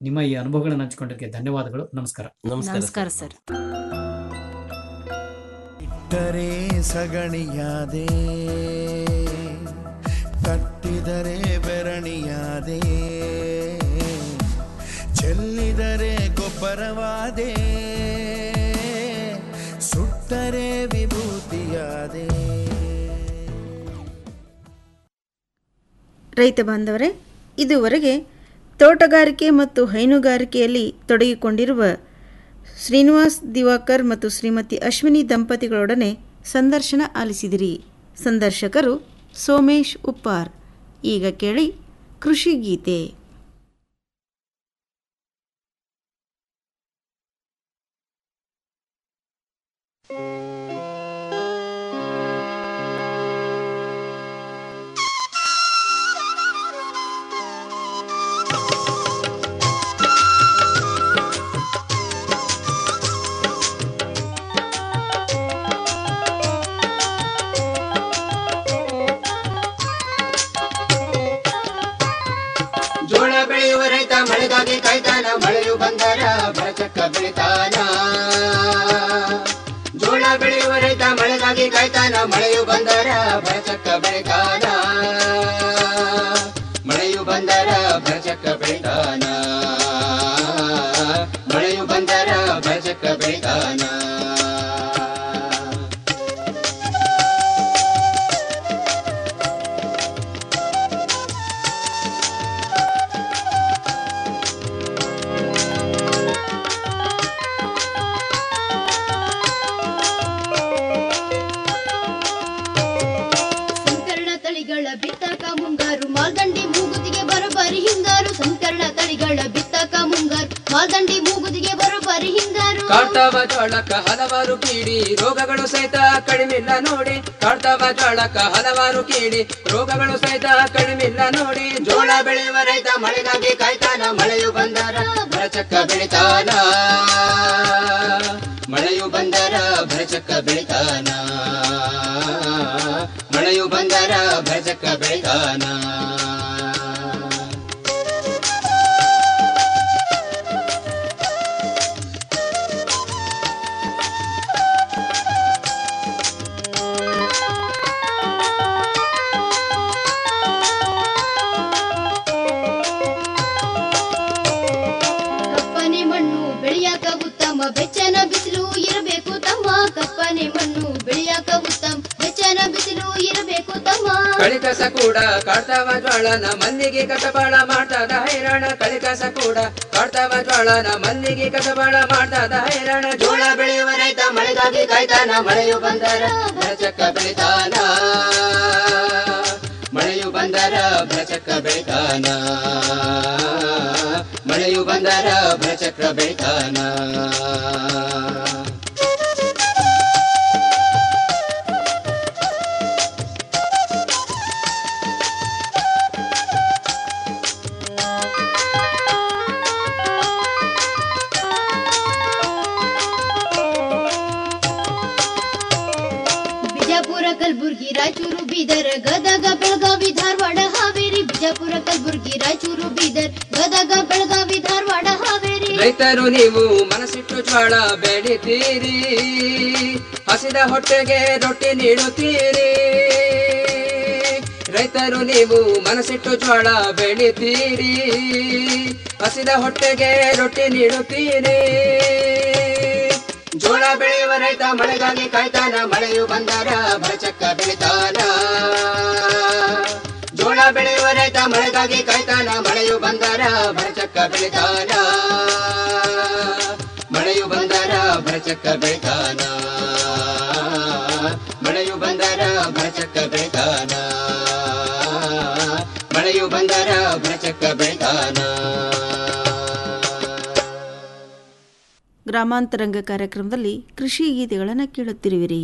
ನಿಮ್ಮ ಈ ಅನುಭವಗಳನ್ನು ಹಂಚಿಕೊಂಡಕ್ಕೆ ಧನ್ಯವಾದಗಳು ನಮಸ್ಕಾರ ನಮಸ್ಕಾರ ನಮಸ್ಕಾರ ಸರ್ ಇಟ್ಟರೆ ಸಗಣಿಯಾದೆ ತಟ್ಟಿದರೆ ಬೆರಣಿಯಾದೆ ಚೆಲ್ಲಿದರೆ ಗೊಬ್ಬರವಾದೆ ಸುಟ್ಟರೆ ವಿಭೂತಿಯಾದೆ ರೈತ ಬಾಂಧವರೇ ಇದುವರೆಗೆ ತೋಟಗಾರಿಕೆ ಮತ್ತು ಹೈನುಗಾರಿಕೆಯಲ್ಲಿ ತೊಡಗಿಕೊಂಡಿರುವ ಶ್ರೀನಿವಾಸ್ ದಿವಾಕರ್ ಮತ್ತು ಶ್ರೀಮತಿ ಅಶ್ವಿನಿ ದಂಪತಿಗಳೊಡನೆ ಸಂದರ್ಶನ ಆಲಿಸಿದಿರಿ ಸಂದರ್ಶಕರು ಸೋಮೇಶ್ ಉಪ್ಪಾರ್ ಈಗ ಕೇಳಿ ಕೃಷಿ ಗೀತೆ ಜೋಳ ಬೆಳೆಯುವ ರೈತ ಮಳೆಗಾಗಿ ಕಾಯ್ತಾನ ಮಳೆಯು ಬಂದರ ಬರಚಕ್ಕ ಬೆಳಿತಾನ ಜೋಳ ಬೆಳೆಯುವ ರೈತ ಮಳೆಗಾಗಿ ಕಾಯ್ತಾನ ಮಳೆಯು ಬಂದರ ಬರಚಕ್ಕ ಬೆಳಿತಾನ ಮಳೆಯು ಬಂದರ ಬರಚಕ್ಕ ಬೆಳಿತಾನ ಮಳೆಯು ಬಂದರ ಬರಚಕ್ಕ ಬೆಳಿತಾನ ಸಂಕರಣ ತಳಿಗಳ ಬಿತ್ತಕ ಮುಂಗಾರು ಮಾಲ್ದಂಡಿ ಮೂಗುತಿಗೆ ಬರೋಬ್ಬರಿ ಹಿಂಗಾರು ಸಂಕರಣ ತಳಿಗಳ ಬಿತ್ತಕ ಮುಂಗಾರು ಮಾಲ್ದಂಡಿ ಮೂಗುತಿಗೆ ಬರೋಬ್ಬರಿ ಹಿಂಗಾರು ಕಾಡ್ತಾವ ಜೋಳಕ್ಕ ಹಲವಾರು ಕೀಡಿ ರೋಗಗಳು ಸಹಿತ ಕಡಿಮಿಲ್ಲ ನೋಡಿ ಕಾಡ್ತಾವ ಜೋಳಕ್ಕ ಹಲವಾರು ಕೀಡಿ ರೋಗಗಳು ಸಹಿತ ಕಡಿಮಿಲ್ಲ ನೋಡಿ ಜೋಳ ಬೆಳೆಯುವ ರೈತ ಮಳೆಗಾಗಿ ಕಾಯ್ತಾನ ಮಳೆಯು ಬಂದರ ಭರಚಕ್ಕ ಬೆಳಿತಾನ ಮಳೆಯು ಬಂದರ ಭರಚಕ್ಕ ಬೆಳಿತಾನ ಮಳೆಯು ಬಂದರ ಭರಚಕ್ಕ ಬೆಳಿತಾನ ಕಪ್ಪನೆ ಮಣ್ಣು ಬೆಳೆಯಾಕ ಉತ್ತಮ ಬೆಚ್ಚನ ಬಿಸಿಲು ಇರಬೇಕು ತಮ್ಮ ಕಪ್ಪನೆ ಮಣ್ಣು ಬೆಳೆಯಾಕ ಉತ್ತಮ ಬೆಚ್ಚನ ಬಿಸಿಲು ಇರಬೇಕು ತಮ್ಮ ಕಳಿಕಸ ಕೂಡ ಕಾಡ್ತಾವ ಜ್ವಾಳನ ಮಲ್ಲಿಗೆ ಕಸಬಾಳ ಮಾಡ್ತದ ಹೈರಾಣ ಕಳಿಕಸ ಕೂಡ ಕಾಡ್ತಾವ ಜ್ವಾಳನ ಮಲ್ಲಿಗೆ ಕಸಬಾಳ ಮಾಡ್ತದ ಹೈರಾಣ ಜೋಳ ಬೆಳೆಯುವ ರೈತ ಮಳೆಗಾಗಿ ಕಾಯ್ತಾನ ಮಳೆಯು ಬಂದರ ಭರಚಕ್ಕ ಬೆಳಿತಾನ ಮಳೆಯು ಬಂದರ ಭರಚಕ್ಕ ಬೆಳಿತಾನ ಮಳೆಯು ಬಂದರ ಭರಚಕ್ರ ಬೆಳಿತಾನ ಬಿಜಾಪುರ ಕಲಬುರ್ಗಿ ರಾಯಚೂರು ಬೀದರ್ ಗದಗ ಬೆಳಗಾವಿ ಧಾರವಾಡ ಹಾವೇರಿ ಬಿಜಾಪುರ ಕಲಬುರ್ಗಿ ರಾಯಚೂರು ಬೀದರ್ ಗದಗ ಬೆಳಗಾವಿ ಧಾರವಾಡ ಹಾವೇರಿ ರೈತರು ನೀವು ಮನಸ್ಸಿಟ್ಟು ಜ್ವಾಳ ಬೆಳಿತೀರಿ ಹಸಿದ ಹೊಟ್ಟೆಗೆ ರೊಟ್ಟಿ ನೀಡುತ್ತೀರಿ ರೈತರು ನೀವು ಮನಸ್ಸಿಟ್ಟು ಜ್ವಾಳ ಬೆಳಿತೀರಿ ಹಸಿದ ಹೊಟ್ಟೆಗೆ ರೊಟ್ಟಿ ನೀಡುತ್ತೀರಿ ಜೋಳ ಬೆಳೆಯುವ ರೈತ ಮಳೆಗಾಗಿ ಕಾಯ್ತಾನ ಮಳೆಯು ಬಂದರ ಬರಚಕ್ಕ ಬೆಳಿತಾನ ಜೋಳ ಬೆಳೆಯುವ ರೈತ ಮಳೆಗಾಗಿ ಕಾಯ್ತಾನ ಮಳೆಯು ಬಂದರ ಬರಚಕ್ಕ ಬೆಳಿತಾನ ಮಳೆಯು ಬಂದರ ಬರಚಕ್ಕ ಬೆಳಿತಾನ ಮಳೆಯು ಬಂದರ ಬರಚಕ್ಕ ಬೆಳಿತಾನ ಮಳೆಯು ಬಂದರ ಬರಚಕ್ಕ ಬೆಳಿತಾನ ಗ್ರಾಮಾಂತರಂಗ ಕಾರ್ಯಕ್ರಮದಲ್ಲಿ ಕೃಷಿ ಗೀತೆಗಳನ್ನು ಕೇಳುತ್ತಿರುವಿರಿ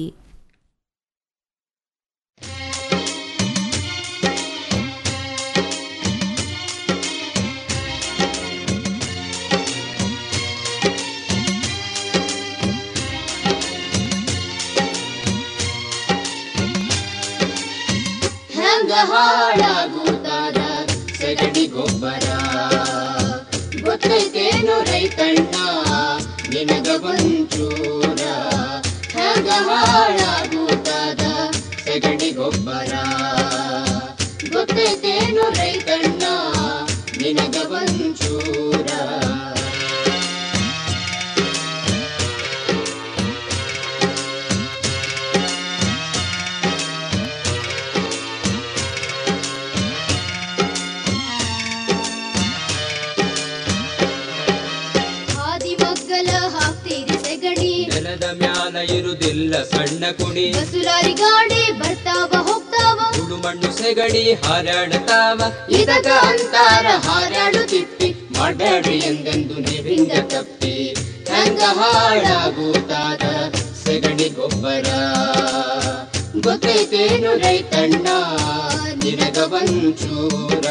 ಹೆಂಗ ಹಾಳಾಗುತ್ತಾರ ಸೆಗಡಿ ಗೊಬ್ಬರ ಗೊತ್ತೈತೇನು ರೈತಣ್ಣ ನಿನಗ ಒಂಚೂರ ಹೆಂಗ ಹಾಳಾಗುತ್ತಾದ ಸಗಣಿ ಗೊಬ್ಬರ ಗೊತ್ತೈತೇನು ರೈತಣ್ಣ ನಿನಗ ಒಂಚೂರ ಹಾದಿ ಮಗ್ಗಲ ಹಾಕ್ತೀರಿ ಸೆಗಣಿ ನೆಲದ ಮ್ಯಾಲ ಇರುದಿಲ್ಲ ಸಣ್ಣ ಕುಣಿ ಬಸುಲಾರಿ ಗಾಡಿ ಬರ್ತಾವ ಹೋಗ್ತಾವ ಸುಡು ಮಣ್ಣು ಸೆಗಣಿ ಹಾರಾಡತಾವ ಇದಕ ಅಂತಾರ ಹಾರಾಡು ತಿಪ್ಪಿ ಮಾಡಬೇಡಿ ಎಂದೆಂದು ನೀವಿಂದ ತಪ್ಪಿ ಹೆಂಗ ಹಾಳಾಗುತ್ತಾದ ಸೆಗಣಿ ಗೊಬ್ಬರ ಗೊತ್ತೈತೇನು ರೈತಣ್ಣ ನಿನಗ ಒಂಚೂರ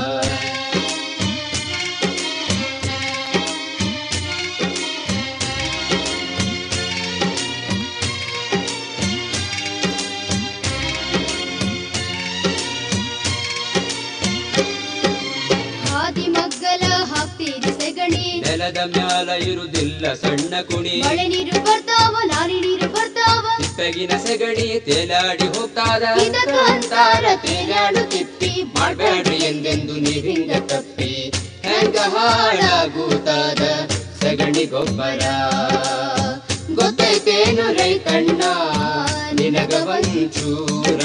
ಹಾದಿ ಮಗ್ಗಲ ಹಾಕ್ತೀರಿ ಸೆಗಣಿ ನೆಲದ ಮ್ಯಾಲ ಇರುದಿಲ್ಲ ಸಣ್ಣ ಕುಣಿ ಮಳೆ ನೀರು ಬರ್ತಾವ ಲಾರಿ ನೀರು ಬರ್ತಾವ ಬೆಗಿನ ಸೆಗಣಿ ತೇಲಾಡಿ ಹೋಗ್ತಾದ ಇದಕ ಅಂತಾರ ತೇಲಾಡು ತಿಪ್ಪಿ ಮಾಡಬೇಡ್ರಿ ಎಂದೆಂದು ನೀವಿಂದ ತಪ್ಪಿ ಹೆಂಗ ಹಾಳಾಗುತ್ತಾದ ಸಗಣಿ ಗೊಬ್ಬರ ಗೊತ್ತೈತೇನು ರೈತಣ್ಣ ನಿನಗ ಒಂಚೂರ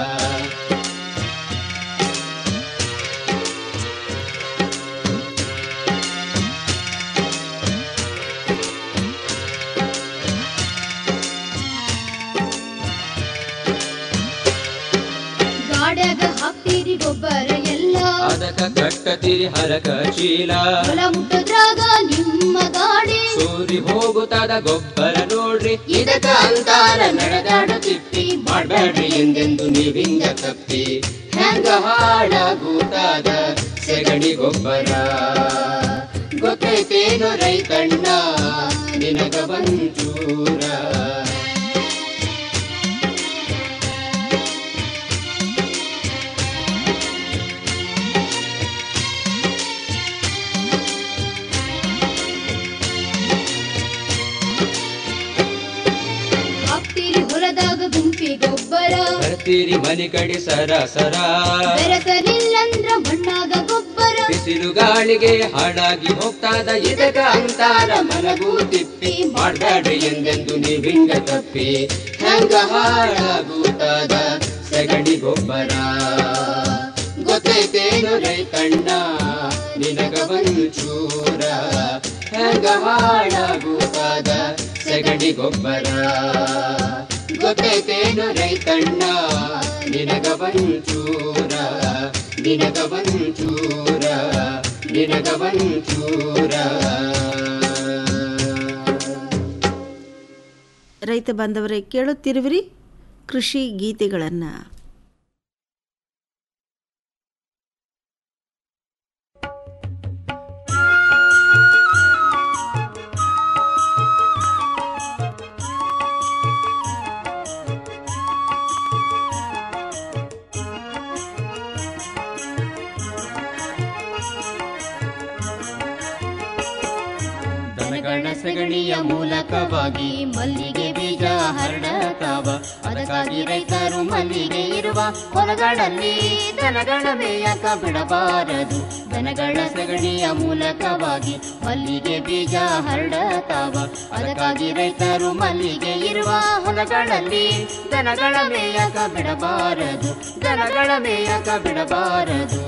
ಗಾಡ್ಯಾಗ ಹಾಕ್ತೀರಿ ಗೊಬ್ಬರ ಎಲ್ಲ ಅದಕ ಕಟ್ಟತಿರಿ ಹರಕ ಚೀಲ ಹೊಲ ಮುಟ್ಟದ್ರಾಗ ನಿಮ್ಮ ಗಾಡಿ ಸೂರಿ ಹೋಗುತ್ತಾದ ಗೊಬ್ಬರ ನೋಡ್ರಿ ಇದಕ್ಕ ಅಂತಾರ ನಡೆದಾಡು ತಿಪ್ಪಿ ಮಾಡಬೇಡ್ರಿ ಎಂದೆಂದು ನೀವಿಂದ ತಪ್ಪಿ ಹೆಂಗ ಹಾಳಾಗುತ್ತಾದ ಸೆಗಣಿ ಗೊಬ್ಬರ ಗೊತ್ತೈತೇನು ರೈತಣ್ಣ ನಿನಗ ಒಂಚೂರ ಹಾಕ್ತೀರಿ ಹೊಲದಾಗ ಗುಂಪಿ ಗೊಬ್ಬರ ಬರ್ತೀರಿ ಮನೆ ಕಡೆ ಸರ ಸರ ಬೆರಸಲಿಲ್ಲಂದ್ರ ಮಣ್ಣಾಗ ಗೊಬ್ಬರ ಬಿಸಿಲು ಗಾಳಿಗೆ ಹಾಳಾಗಿ ಹೋಗ್ತಾದ ಇದಕ ಅಂತಾರ ಮಲಗು ತಿಪ್ಪಿ ಮಾಡಬೇಡ್ರಿ ಎಂದೆಂದು ನೀವಿಂಗ ತಪ್ಪಿ ಹೆಂಗ ಹಾಳಾಗುತ್ತಾದ ಸಗಣಿ ಗೊಬ್ಬರ ಗೊತ್ತೈತೇನು ರೈತಣ್ಣ ನಿನಗ ಒಂಚೂರ ಹೆಂಗ ಹಾಳಾಗುತ್ತಾದ ಸಗಣಿ ಗೊಬ್ಬರ ಗೊತ್ತೈತೇನು ರೈತಣ್ಣ ನಿನಗ ಒಂಚೂರ ನಿನಗ ಒಂಚೂರ ನಿನಗ ಒಂಚೂರ ರೈತ ಬಾಂಧವರೇ ಕೇಳುತ್ತಿರುವಿರಿ ಕೃಷಿ ಗೀತೆಗಳನ್ನು ದನಗಳ ಸಗಣಿಯ ಮೂಲಕವಾಗಿ ಮಲ್ಲಿಗೆ ಬೀಜ ಹರಡತಾವ ಅದಕ್ಕಾಗಿ ರೈತರು ಮಲ್ಲಿಗೆ ಇರುವ ಹೊಲಗಳಲ್ಲಿ ದನಗಳ ಮೇಯಕ ಬಿಡಬಾರದು ದನಗಳ ಸಗಣಿಯ ಮೂಲಕವಾಗಿ ಮಲ್ಲಿಗೆ ಬೀಜ ಹರಡತಾವ ಅದಕ್ಕಾಗಿ ರೈತರು ಮಲ್ಲಿಗೆ ಇರುವ ಹೊಲಗಳಲ್ಲಿ ದನಗಳ ಮೇಯಕ ಬಿಡಬಾರದು ದನಗಳ ಮೇಯಕ ಬಿಡಬಾರದು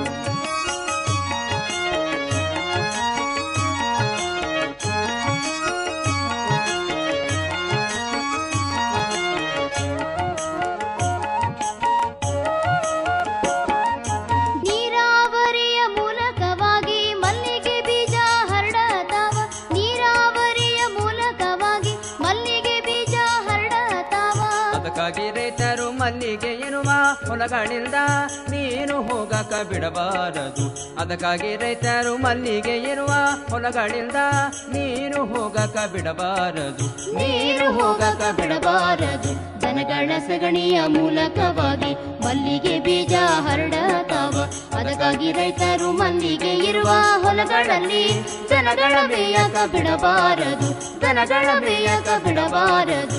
ನೀರಾವರಿಯ ಮೂಲಕವಾಗಿ ಮಲ್ಲಿಗೆ ಬೀಜ ಹರಡತಾವ ನೀರಾವರಿಯ ಮೂಲಕವಾಗಿ ಮಲ್ಲಿಗೆ ಬೀಜ ಹರಡತಾವ ಅದಕ್ಕಾಗಿ ರೈತರು ಮಲ್ಲಿಗೆ ಇರುವ ಹೊಲಗಳಿಂದ ನೀನು ಹೋಗಕ ಬಿಡಬಾರದು ಅದಕ್ಕಾಗಿ ರೈತರು ಮಲ್ಲಿಗೆ ಇರುವ ಹೊಲಗಳಿಂದ ನೀನು ಹೋಗಕ ಬಿಡಬಾರದು ನೀರು ಹೋಗಕ ಬಿಡಬಾರದು ದನಗಳ ಸಗಣಿಯ ಮೂಲಕವಾಗಿ ಮಲ್ಲಿಗೆ ಬೀಜ ಹರಡತಾವ ಅದಕ್ಕಾಗಿ ಅದಕ್ಕಾಗಿ ರೈತರು ಮಲ್ಲಿಗೆ ಇರುವ ಹೊಲಗಳಲ್ಲಿ ದನಗಳ ಮೇಯಕ ಬಿಡಬಾರದು ದನಗಳ ಮೇಯಕ ಬಿಡಬಾರದು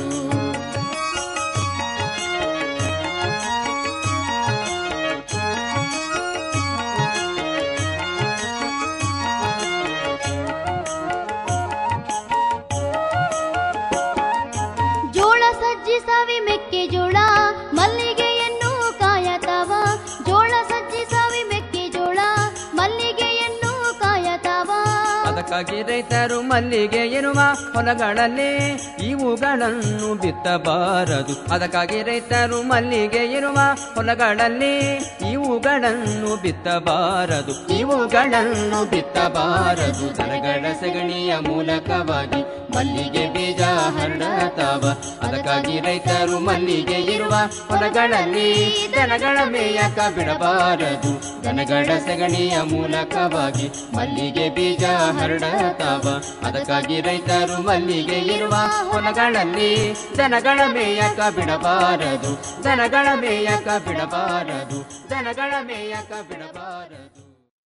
ಜೋಳ ಸಜ್ಜಿ ಸವಿ ಮೆಕ್ಕೆಜೋಳ ಮಲ್ಲಿಗೆಯನ್ನು ಕಾಯತಾವ ಜೋಳ ಸಜ್ಜಿ ಸವಿ ಮೆಕ್ಕೆಜೋಳ ಮಲ್ಲಿಗೆಯನ್ನು ಕಾಯತಾವ ಅದಕ್ಕಾಗಿ ರೈತರು ಮಲ್ಲಿಗೆ ಇರುವ ಹೊಲಗಳಲ್ಲಿ ಇವುಗಳನ್ನು ಬಿತ್ತಬಾರದು ಅದಕ್ಕಾಗಿ ರೈತರು ಮಲ್ಲಿಗೆ ಇರುವ ಹೊಲಗಳಲ್ಲಿ ಇವುಗಳನ್ನು ಬಿತ್ತಬಾರದು ಇವುಗಳನ್ನು ಬಿತ್ತಬಾರದು ದನಗಳ ಸಗಣಿಯ ಮೂಲಕವಾಗಿ ಮಲ್ಲಿಗೆ ಬೀಜ ಹರಡತಾವ ಅದಕ್ಕಾಗಿ ರೈತರು ಮಲ್ಲಿಗೆ ಇರುವ ಹೊಲಗಳಲ್ಲಿ ದನಗಳ ಮೇಯಕ ಬಿಡಬಾರದು ದನಗಳ ಸಗಣಿಯ ಮೂಲಕವಾಗಿ ಮಲ್ಲಿಗೆ ಬೀಜ ಹರಡತಾವ ಅದಕ್ಕಾಗಿ ರೈತರು ಮಲ್ಲಿಗೆ ಇರುವ ಹೊಲಗಳಲ್ಲಿ ದನಗಳ ಮೇಯಕ ಬಿಡಬಾರದು ದನಗಳ ಮೇಯಕ ಬಿಡಬಾರದು ದನಗಳ ಮೇಯಕ ಬಿಡಬಾರದು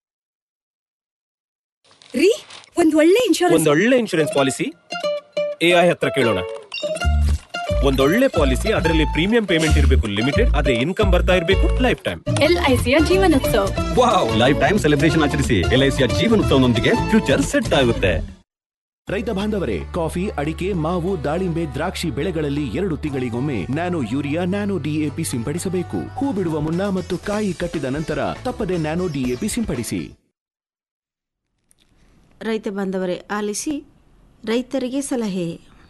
ರೀ ಒಂದ್ ಒಳ್ಳೆ ಇನ್ಶೂರೆನ್ಸ್ ಒಂದೊಳ್ಳೆ ಇನ್ಶೂರೆನ್ಸ್ ಪಾಲಿಸಿ ಎಐ ಹತ್ರ ಕೇಳೋಣ ಒಂದೊಳ್ಳೆ ಪಾಲಿಸಿ ಅದರಲ್ಲಿ ಪ್ರೀಮಿಯಂ ಪೇಮೆಂಟ್ ಇರಬೇಕು ಲಿಮಿಟೆಡ್ ಅದೇ ಇನ್ಕಮ್ ಬರ್ತಾ ಇರಬೇಕು ಲೈಫ್ ಟೈಮ್ ಎಲ್ ಐ ಸಿಯ ಜೀವನೋತ್ಸವ ವಾವ್ ಲೈಫ್ ಟೈಮ್ ಸೆಲೆಬ್ರೇಷನ್ ಆಚರಿಸಿ ಎಲ್ಐಸಿಯ ಜೀವನೋತ್ಸವನೊಂದಿಗೆ ಫ್ಯೂಚರ್ ಸೆಟ್ ಆಗುತ್ತೆ ರೈತ ಬಾಂಧವರೇ ಕಾಫಿ ಅಡಿಕೆ ಮಾವು ದಾಳಿಂಬೆ ದ್ರಾಕ್ಷಿ ಬೆಳೆಗಳಲ್ಲಿ ಎರಡು ತಿಂಗಳಿಗೊಮ್ಮೆ ನ್ಯಾನೋ ಯೂರಿಯಾ ನ್ಯಾನೋ ಡಿಎಪಿ ಸಿಂಪಡಿಸಬೇಕು ಹೂ ಬಿಡುವ ಮುನ್ನ ಮತ್ತು ಕಾಯಿ ಕಟ್ಟಿದ ನಂತರ ತಪ್ಪದೆ ನ್ಯಾನೋ ಡಿಎಪಿ ಸಿಂಪಡಿಸಿ ರೈತ ಬಾಂಧವರೇ ಆಲಿಸಿ ರೈತರಿಗೆ ಸಲಹೆ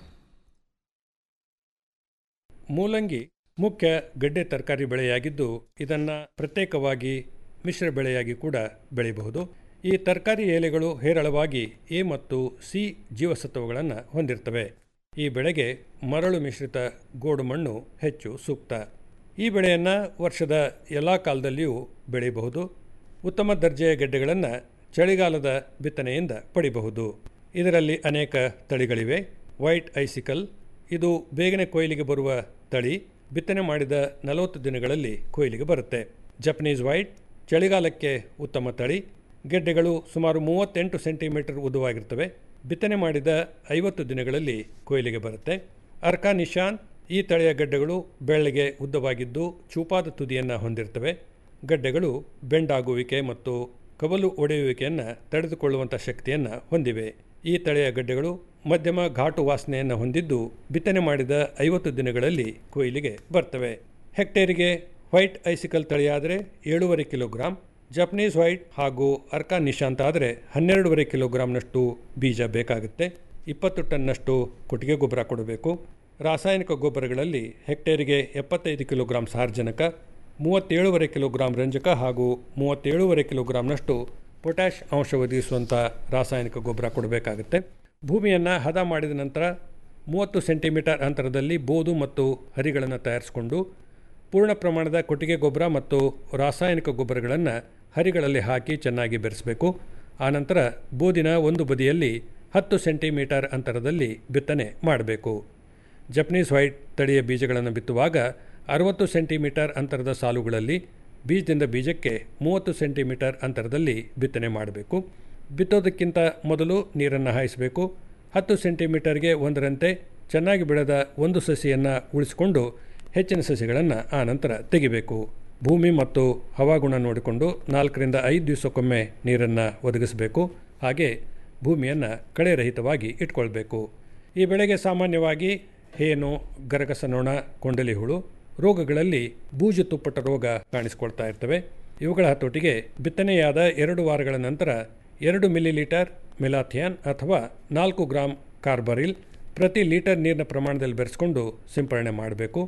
ಮೂಲಂಗಿ ಮುಖ್ಯ ಗಡ್ಡೆ ತರಕಾರಿ ಬೆಳೆಯಾಗಿದ್ದು ಇದನ್ನು ಪ್ರತ್ಯೇಕವಾಗಿ ಮಿಶ್ರ ಬೆಳೆಯಾಗಿ ಕೂಡ ಬೆಳೆಯಬಹುದು ಈ ತರಕಾರಿ ಎಲೆಗಳು ಹೇರಳವಾಗಿ ಎ ಮತ್ತು ಸಿ ಜೀವಸತ್ವಗಳನ್ನು ಹೊಂದಿರ್ತವೆ ಈ ಬೆಳೆಗೆ ಮರಳು ಮಿಶ್ರಿತ ಗೋಡು ಮಣ್ಣು ಹೆಚ್ಚು ಸೂಕ್ತ ಈ ಬೆಳೆಯನ್ನು ವರ್ಷದ ಎಲ್ಲ ಕಾಲದಲ್ಲಿಯೂ ಬೆಳೆಯಬಹುದು ಉತ್ತಮ ದರ್ಜೆಯ ಗೆಡ್ಡೆಗಳನ್ನು ಚಳಿಗಾಲದ ಬಿತ್ತನೆಯಿಂದ ಪಡಿಬಹುದು ಇದರಲ್ಲಿ ಅನೇಕ ತಳಿಗಳಿವೆ ವೈಟ್ ಐಸಿಕಲ್ ಇದು ಬೇಗನೆ ಕೊಯ್ಲಿಗೆ ಬರುವ ತಳಿ ಬಿತ್ತನೆ ಮಾಡಿದ ನಲವತ್ತು ದಿನಗಳಲ್ಲಿ ಕೊಯ್ಲಿಗೆ ಬರುತ್ತೆ ಜಪನೀಸ್ ವೈಟ್ ಚಳಿಗಾಲಕ್ಕೆ ಉತ್ತಮ ತಳಿ ಗೆಡ್ಡೆಗಳು ಸುಮಾರು ಮೂವತ್ತೆಂಟು ಸೆಂಟಿಮೀಟರ್ ಉದ್ದವಾಗಿರ್ತವೆ ಬಿತ್ತನೆ ಮಾಡಿದ ಐವತ್ತು ದಿನಗಳಲ್ಲಿ ಕೊಯ್ಲಿಗೆ ಬರುತ್ತೆ ಅರ್ಕಾ ನಿಶಾನ್ ಈ ತಳಿಯ ಗಡ್ಡೆಗಳು ಬೆಳ್ಳಗೆ ಉದ್ದವಾಗಿದ್ದು ಚೂಪಾದ ತುದಿಯನ್ನು ಹೊಂದಿರ್ತವೆ ಗಡ್ಡೆಗಳು ಬೆಂಡಾಗುವಿಕೆ ಮತ್ತು ಕವಲು ಒಡೆಯುವಿಕೆಯನ್ನು ತಡೆದುಕೊಳ್ಳುವಂಥ ಶಕ್ತಿಯನ್ನು ಹೊಂದಿವೆ ಈ ತಳಿಯ ಗಡ್ಡೆಗಳು ಮಧ್ಯಮ ಘಾಟು ವಾಸನೆಯನ್ನು ಹೊಂದಿದ್ದು ಬಿತ್ತನೆ ಮಾಡಿದ ಐವತ್ತು ದಿನಗಳಲ್ಲಿ ಕೊಯ್ಲಿಗೆ ಬರ್ತವೆ ಹೆಕ್ಟೇರಿಗೆ ವೈಟ್ ಐಸಿಕಲ್ ತಳಿಯಾದರೆ ಏಳೂವರೆ ಕಿಲೋಗ್ರಾಂ ಜಪನೀಸ್ ವೈಟ್ ಹಾಗೂ ಅರ್ಕಾ ನಿಶಾಂತ್ ಆದರೆ ಹನ್ನೆರಡೂವರೆ ಕಿಲೋಗ್ರಾಂನಷ್ಟು ಬೀಜ ಬೇಕಾಗುತ್ತೆ ಇಪ್ಪತ್ತು ಟನ್ನಷ್ಟು ಕೊಟ್ಟಿಗೆ ಗೊಬ್ಬರ ಕೊಡಬೇಕು ರಾಸಾಯನಿಕ ಗೊಬ್ಬರಗಳಲ್ಲಿ ಹೆಕ್ಟೇರಿಗೆ ಎಪ್ಪತ್ತೈದು ಕಿಲೋಗ್ರಾಂ ಸಾರ್ವಜನಕ ಮೂವತ್ತೇಳುವರೆ ಕಿಲೋಗ್ರಾಂ ರಂಜಕ ಹಾಗೂ ಮೂವತ್ತೇಳುವರೆ ಕಿಲೋಗ್ರಾಂನಷ್ಟು ಪೊಟ್ಯಾಷ್ ಅಂಶ ಒದಗಿಸುವಂಥ ರಾಸಾಯನಿಕ ಗೊಬ್ಬರ ಕೊಡಬೇಕಾಗುತ್ತೆ ಭೂಮಿಯನ್ನು ಹದ ಮಾಡಿದ ನಂತರ ಮೂವತ್ತು ಸೆಂಟಿಮೀಟರ್ ಅಂತರದಲ್ಲಿ ಬೋದು ಮತ್ತು ಹರಿಗಳನ್ನು ತಯಾರಿಸಿಕೊಂಡು ಪೂರ್ಣ ಪ್ರಮಾಣದ ಕೊಟ್ಟಿಗೆ ಗೊಬ್ಬರ ಮತ್ತು ರಾಸಾಯನಿಕ ಗೊಬ್ಬರಗಳನ್ನು ಹರಿಗಳಲ್ಲಿ ಹಾಕಿ ಚೆನ್ನಾಗಿ ಬೆರೆಸಬೇಕು ಆನಂತರ ಬೋದಿನ ಒಂದು ಬದಿಯಲ್ಲಿ ಹತ್ತು ಸೆಂಟಿಮೀಟರ್ ಅಂತರದಲ್ಲಿ ಬಿತ್ತನೆ ಮಾಡಬೇಕು ಜಪನೀಸ್ ವೈಟ್ ತಳಿಯ ಬೀಜಗಳನ್ನು ಬಿತ್ತುವಾಗ ಅರವತ್ತು ಸೆಂಟಿಮೀಟರ್ ಅಂತರದ ಸಾಲುಗಳಲ್ಲಿ ಬೀಜದಿಂದ ಬೀಜಕ್ಕೆ ಮೂವತ್ತು ಸೆಂಟಿಮೀಟರ್ ಅಂತರದಲ್ಲಿ ಬಿತ್ತನೆ ಮಾಡಬೇಕು ಬಿತ್ತೋದಕ್ಕಿಂತ ಮೊದಲು ನೀರನ್ನು ಹಾಯಿಸಬೇಕು ಹತ್ತು ಸೆಂಟಿಮೀಟರ್ಗೆ ಒಂದರಂತೆ ಚೆನ್ನಾಗಿ ಬೆಳೆದ ಒಂದು ಸಸಿಯನ್ನು ಉಳಿಸಿಕೊಂಡು ಹೆಚ್ಚಿನ ಸಸಿಗಳನ್ನು ಆ ನಂತರ ತೆಗಿಬೇಕು ಭೂಮಿ ಮತ್ತು ಹವಾಗುಣ ನೋಡಿಕೊಂಡು ನಾಲ್ಕರಿಂದ ಐದು ದಿವಸಕ್ಕೊಮ್ಮೆ ನೀರನ್ನು ಒದಗಿಸಬೇಕು ಹಾಗೆ ಭೂಮಿಯನ್ನು ಕಳೆರಹಿತವಾಗಿ ಇಟ್ಕೊಳ್ಬೇಕು ಈ ಬೆಳೆಗೆ ಸಾಮಾನ್ಯವಾಗಿ ಹೇನು ಗರಗಸ ನೊಣ ಕೊಂಡಲಿ ಹುಳು ರೋಗಗಳಲ್ಲಿ ಬೂಜು ತುಪ್ಪಟ ರೋಗ ಕಾಣಿಸಿಕೊಳ್ತಾ ಇರ್ತವೆ ಇವುಗಳ ಹತೋಟಿಗೆ ಬಿತ್ತನೆಯಾದ ಎರಡು ವಾರಗಳ ನಂತರ ಎರಡು ಮಿಲಿ ಲೀಟರ್ ಮೆಲಾಥಿಯಾನ್ ಅಥವಾ ನಾಲ್ಕು ಗ್ರಾಂ ಕಾರ್ಬರಿಲ್ ಪ್ರತಿ ಲೀಟರ್ ನೀರಿನ ಪ್ರಮಾಣದಲ್ಲಿ ಬೆರೆಸ್ಕೊಂಡು ಸಿಂಪರಣೆ ಮಾಡಬೇಕು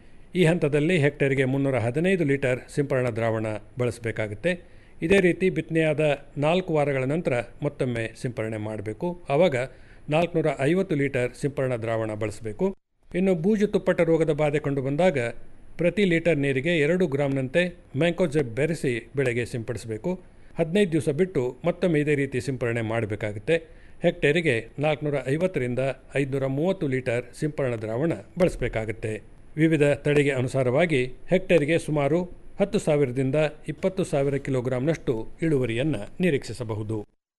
ಈ ಹಂತದಲ್ಲಿ ಹೆಕ್ಟೇರ್ಗೆ ಮುನ್ನೂರ ಹದಿನೈದು ಲೀಟರ್ ಸಿಂಪರಣಾ ದ್ರಾವಣ ಬಳಸಬೇಕಾಗುತ್ತೆ ಇದೇ ರೀತಿ ಬಿತ್ತನೆಯಾದ ನಾಲ್ಕು ವಾರಗಳ ನಂತರ ಮತ್ತೊಮ್ಮೆ ಸಿಂಪರಣೆ ಮಾಡಬೇಕು ಆವಾಗ ನಾಲ್ಕುನೂರ ಐವತ್ತು ಲೀಟರ್ ಸಿಂಪರಣಾ ದ್ರಾವಣ ಬಳಸಬೇಕು ಇನ್ನು ಬೂಜು ತುಪ್ಪಟ ರೋಗದ ಬಾಧೆ ಕಂಡು ಬಂದಾಗ ಪ್ರತಿ ಲೀಟರ್ ನೀರಿಗೆ ಎರಡು ಗ್ರಾಮ್ನಂತೆ ಮ್ಯಾಂಕೋಜೆಬ್ ಬೆರೆಸಿ ಬೆಳೆಗೆ ಸಿಂಪಡಿಸಬೇಕು ಹದಿನೈದು ದಿವಸ ಬಿಟ್ಟು ಮತ್ತೊಮ್ಮೆ ಇದೇ ರೀತಿ ಸಿಂಪರಣೆ ಮಾಡಬೇಕಾಗುತ್ತೆ ಹೆಕ್ಟೇರಿಗೆ ನಾಲ್ಕುನೂರ ಐವತ್ತರಿಂದ ಐದುನೂರ ಮೂವತ್ತು ಲೀಟರ್ ಸಿಂಪರಣಾ ದ್ರಾವಣ ಬಳಸಬೇಕಾಗುತ್ತೆ ವಿವಿಧ ತಳಿಗೆ ಅನುಸಾರವಾಗಿ ಹೆಕ್ಟೇರಿಗೆ ಸುಮಾರು ಹತ್ತು ಸಾವಿರದಿಂದ ಇಪ್ಪತ್ತು ಸಾವಿರ ಕಿಲೋಗ್ರಾಂನಷ್ಟು ಇಳುವರಿಯನ್ನು ನಿರೀಕ್ಷಿಸಬಹುದು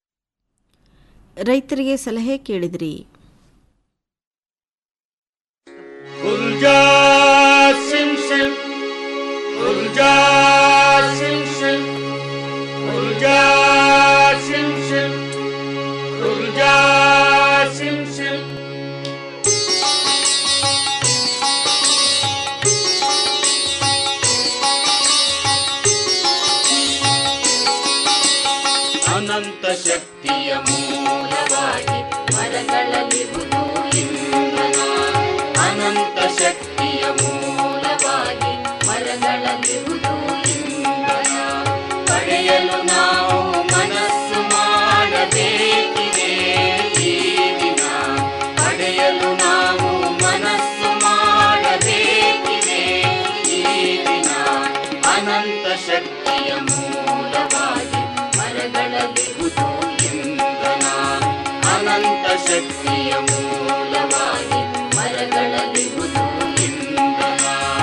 ರೈತರಿಗೆ ಸಲಹೆ ಕೇಳಿದ್ರಿ Ulja sim sim, ulja sim sim, ulja sim sim, ulja sim sim. ಅನಂತ ಶಕ್ತಿಯ ಮೂಲವಾಗಿ ಮರಗಳಲ್ಲಿರುವುದು ಇಂಧನ ಅನಂತ ಶಕ್ತಿಯ ಮೂಲವಾಗಿ ಮರಗಳಲ್ಲಿರುವುದು ಇಂಧನ ಪಡೆಯಲು ನಾವು ಮನಸ್ಸು ಮಾಡಬೇಕಿದೆ ಈ ದಿನ ಪಡೆಯಲು ನಾವು ಮನಸ್ಸು ಮಾಡಬೇಕಿದೆ ಈ ದಿನ ಅನಂತ ಶಕ್ತಿಯ ಮೂಲವಾಗಿ ಮರಗಳಲ್ಲಿರುವುದು ಇಂಧನ ಅನಂತ ಶಕ್ತಿಯ ಮೂಲವಾಗಿ ಮರಗಳಲ್ಲಿರುವುದು ಇಂಧನ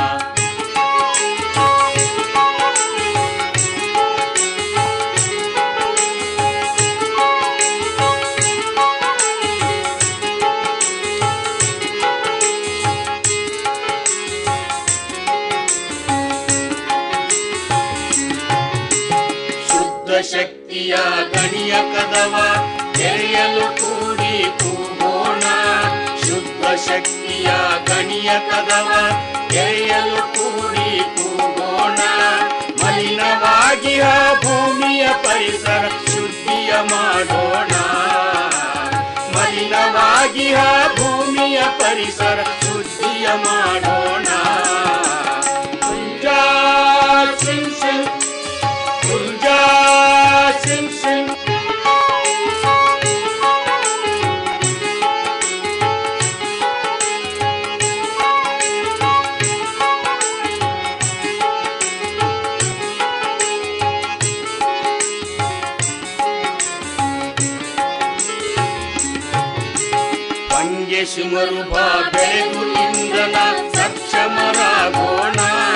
ಶುದ್ಧ ಶಕ್ತಿಯ ಗಣಿಯ ಕದವ ತೆರೆಯಲು ಕೂಡಿ ಕೂಗೋಣ ಶುದ್ಧ ಶಕ್ತಿಯ ಗಣಿಯ ಕದವ ತೆರೆಯಲು ಕೂಡಿ ಕೂಗೋಣ ಮಲಿನವಾಗಿ ಆ ಭೂಮಿಯ ಪರಿಸರ ಶುದ್ಧಿಯ ಮಾಡೋಣ ಮಲಿನವಾಗಿ ಆ ಭೂಮಿಯ ಪರಿಸರ ಶುದ್ಧಿಯ ಮಾಡೋಣ ಉಂಜಾ ಸಿಂಗ್ ಸಿಂಗ್ ಉಂಜಾ ಸಿಂಗ್ ಸಿಂಗ್ ಪಂಗೆ ಶಿಮರುಭ ಬೆಳೆದು ಇಂಧನ ಸಕ್ಷಮರಾಗೋಣ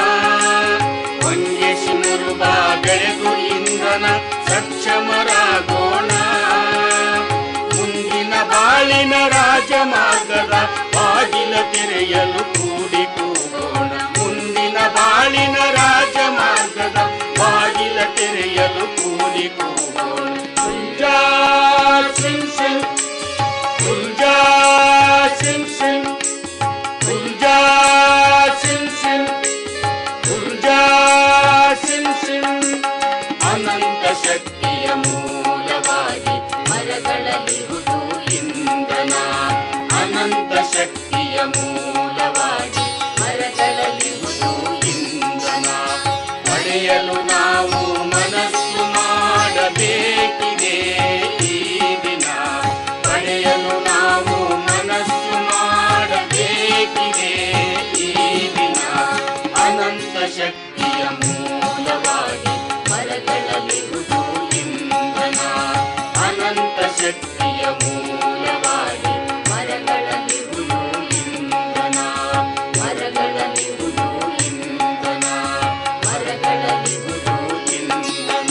ಪಂಗೆ ಶಿಮರುಭ ಬೆಳೆದು ಇಂಧನ ಸಕ್ಷಮರಾಗೋಣ ಮುಂದಿನ ಬಾಳಿನ ರಾಜಮಾರ್ಗದ ಬಾಗಿಲ ತೆರೆಯಲು ಕೂಡಿ ಕೂಗೋಣ ಮುಂದಿನ ಬಾಳಿನ ರಾಜಮಾರ್ಗದ ಬಾಗಿಲ ತೆರೆಯಲು ಕೂಡಿ ಕೂಗೋಣ ಉಂಜಾ ಸಿಂಗ್ ಸಿಂಗ್ ಉಂಜಾ ಸಿಂಗ್ ಸಿಂಗ್ ಉಂಜಾ ಸಿಂಗ್ ಸಿಂಗ್ ಉಂಜಾ ಸಿಂಗ್ ಸಿಂಗ್ ಅನಂತ ಶಕ್ತಿಯ ಮೂಲವಾಗಿ ಮರಗಳಲ್ಲಿರುವುದು ಇಂಧನ ಅನಂತ ಶಕ್ತಿಯ ಮೂಲವಾಗಿ ಮರಗಳಲ್ಲಿರುವುದು ಇಂಧನ ಪಡೆಯಲು ನಾವು ಮನಸ್ಸು ಮಾಡಬೇಕಿದೆ ಈ ದಿನ ಪಡೆಯಲು ನಾವು ಮನಸ್ಸು ಮಾಡಬೇಕಿದೆ ಈ ದಿನ ಅನಂತ ಶಕ್ತಿಯ ಮೂಲವಾಗಿ ಮರಗಳಲ್ಲಿರುವುದು ಇಂಧನ ಅನಂತ ಶಕ್ತಿಯ ಮೂಲವಾಗಿ ಮರಗಳಲ್ಲಿರುವುದು ಇಂಧನ ಮರಗಳಲ್ಲಿರುವುದು ಇಂಧನ ಮರಗಳಲ್ಲಿರುವುದು ಇಂಧನ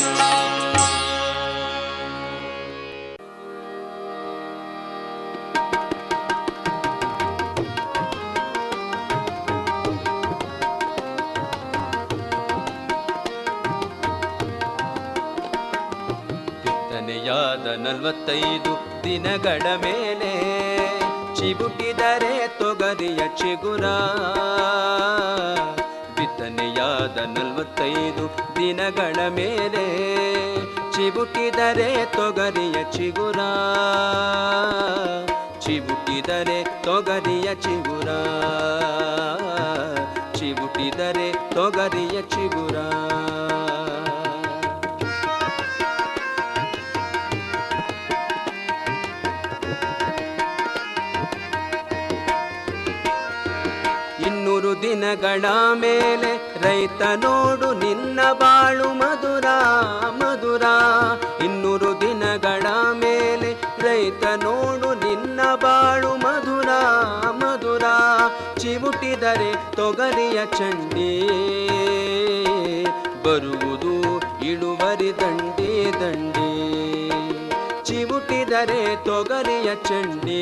ಬಿತ್ತನೆಯಾದ ನಲವತ್ತೈದು ದಿನಗಳ ಮೇಲೆ ಚಿಬುಟಿದರೆ ತೊಗರಿಯ ಚಿಗುರ ಬಿತ್ತನೆಯಾದ ನಲವತ್ತೈದು ದಿನಗಳ ಮೇಲೆ ಚಿಬುಟಿದರೆ ತೊಗರಿಯ ಚಿಗುರ ಚಿಬುಟಿದರೆ ತೊಗರಿಯ ಚಿಗುರ ಚಿಬುಟಿದರೆ ತೊಗರಿಯ ಚಿಗುರ ಇನ್ನೂರು ದಿನಗಳ ಮೇಲೆ ರೈತ ನೋಡು ನಿನ್ನ ಬಾಳು ಮಧುರ ಮಧುರ ಇನ್ನೂರು ದಿನಗಳ ಮೇಲೆ ರೈತ ನೋಡು ನಿನ್ನ ಬಾಳು ಮಧುರ ಮಧುರ ಚಿವುಟಿದರೆ ತೊಗರಿಯ ಚಂಡಿ ಬರುವುದು ಇಳುವರಿ ದಂಡಿ ದಂಡಿ ಚಿವುಟಿದರೆ ತೊಗರಿಯ ಚಂಡಿ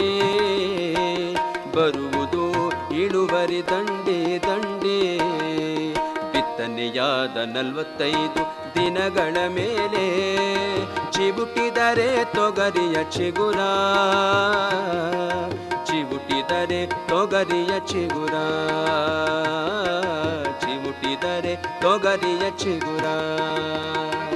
ಬರುವುದು ಇಳುವರಿ ದಂಡಿ ದಂಡಿ ಬಿತ್ತನೆಯಾದ ನಲವತ್ತೈದು ದಿನಗಳ ಮೇಲೆ ಚಿಬುಟಿದರೆ ತೊಗರಿಯ ಚಿಗುರ ಚಿಬುಟಿದರೆ ತೊಗರಿಯ ಚಿಗುರ ಚಿಬುಟಿದರೆ ತೊಗರಿಯ ಚಿಗುರ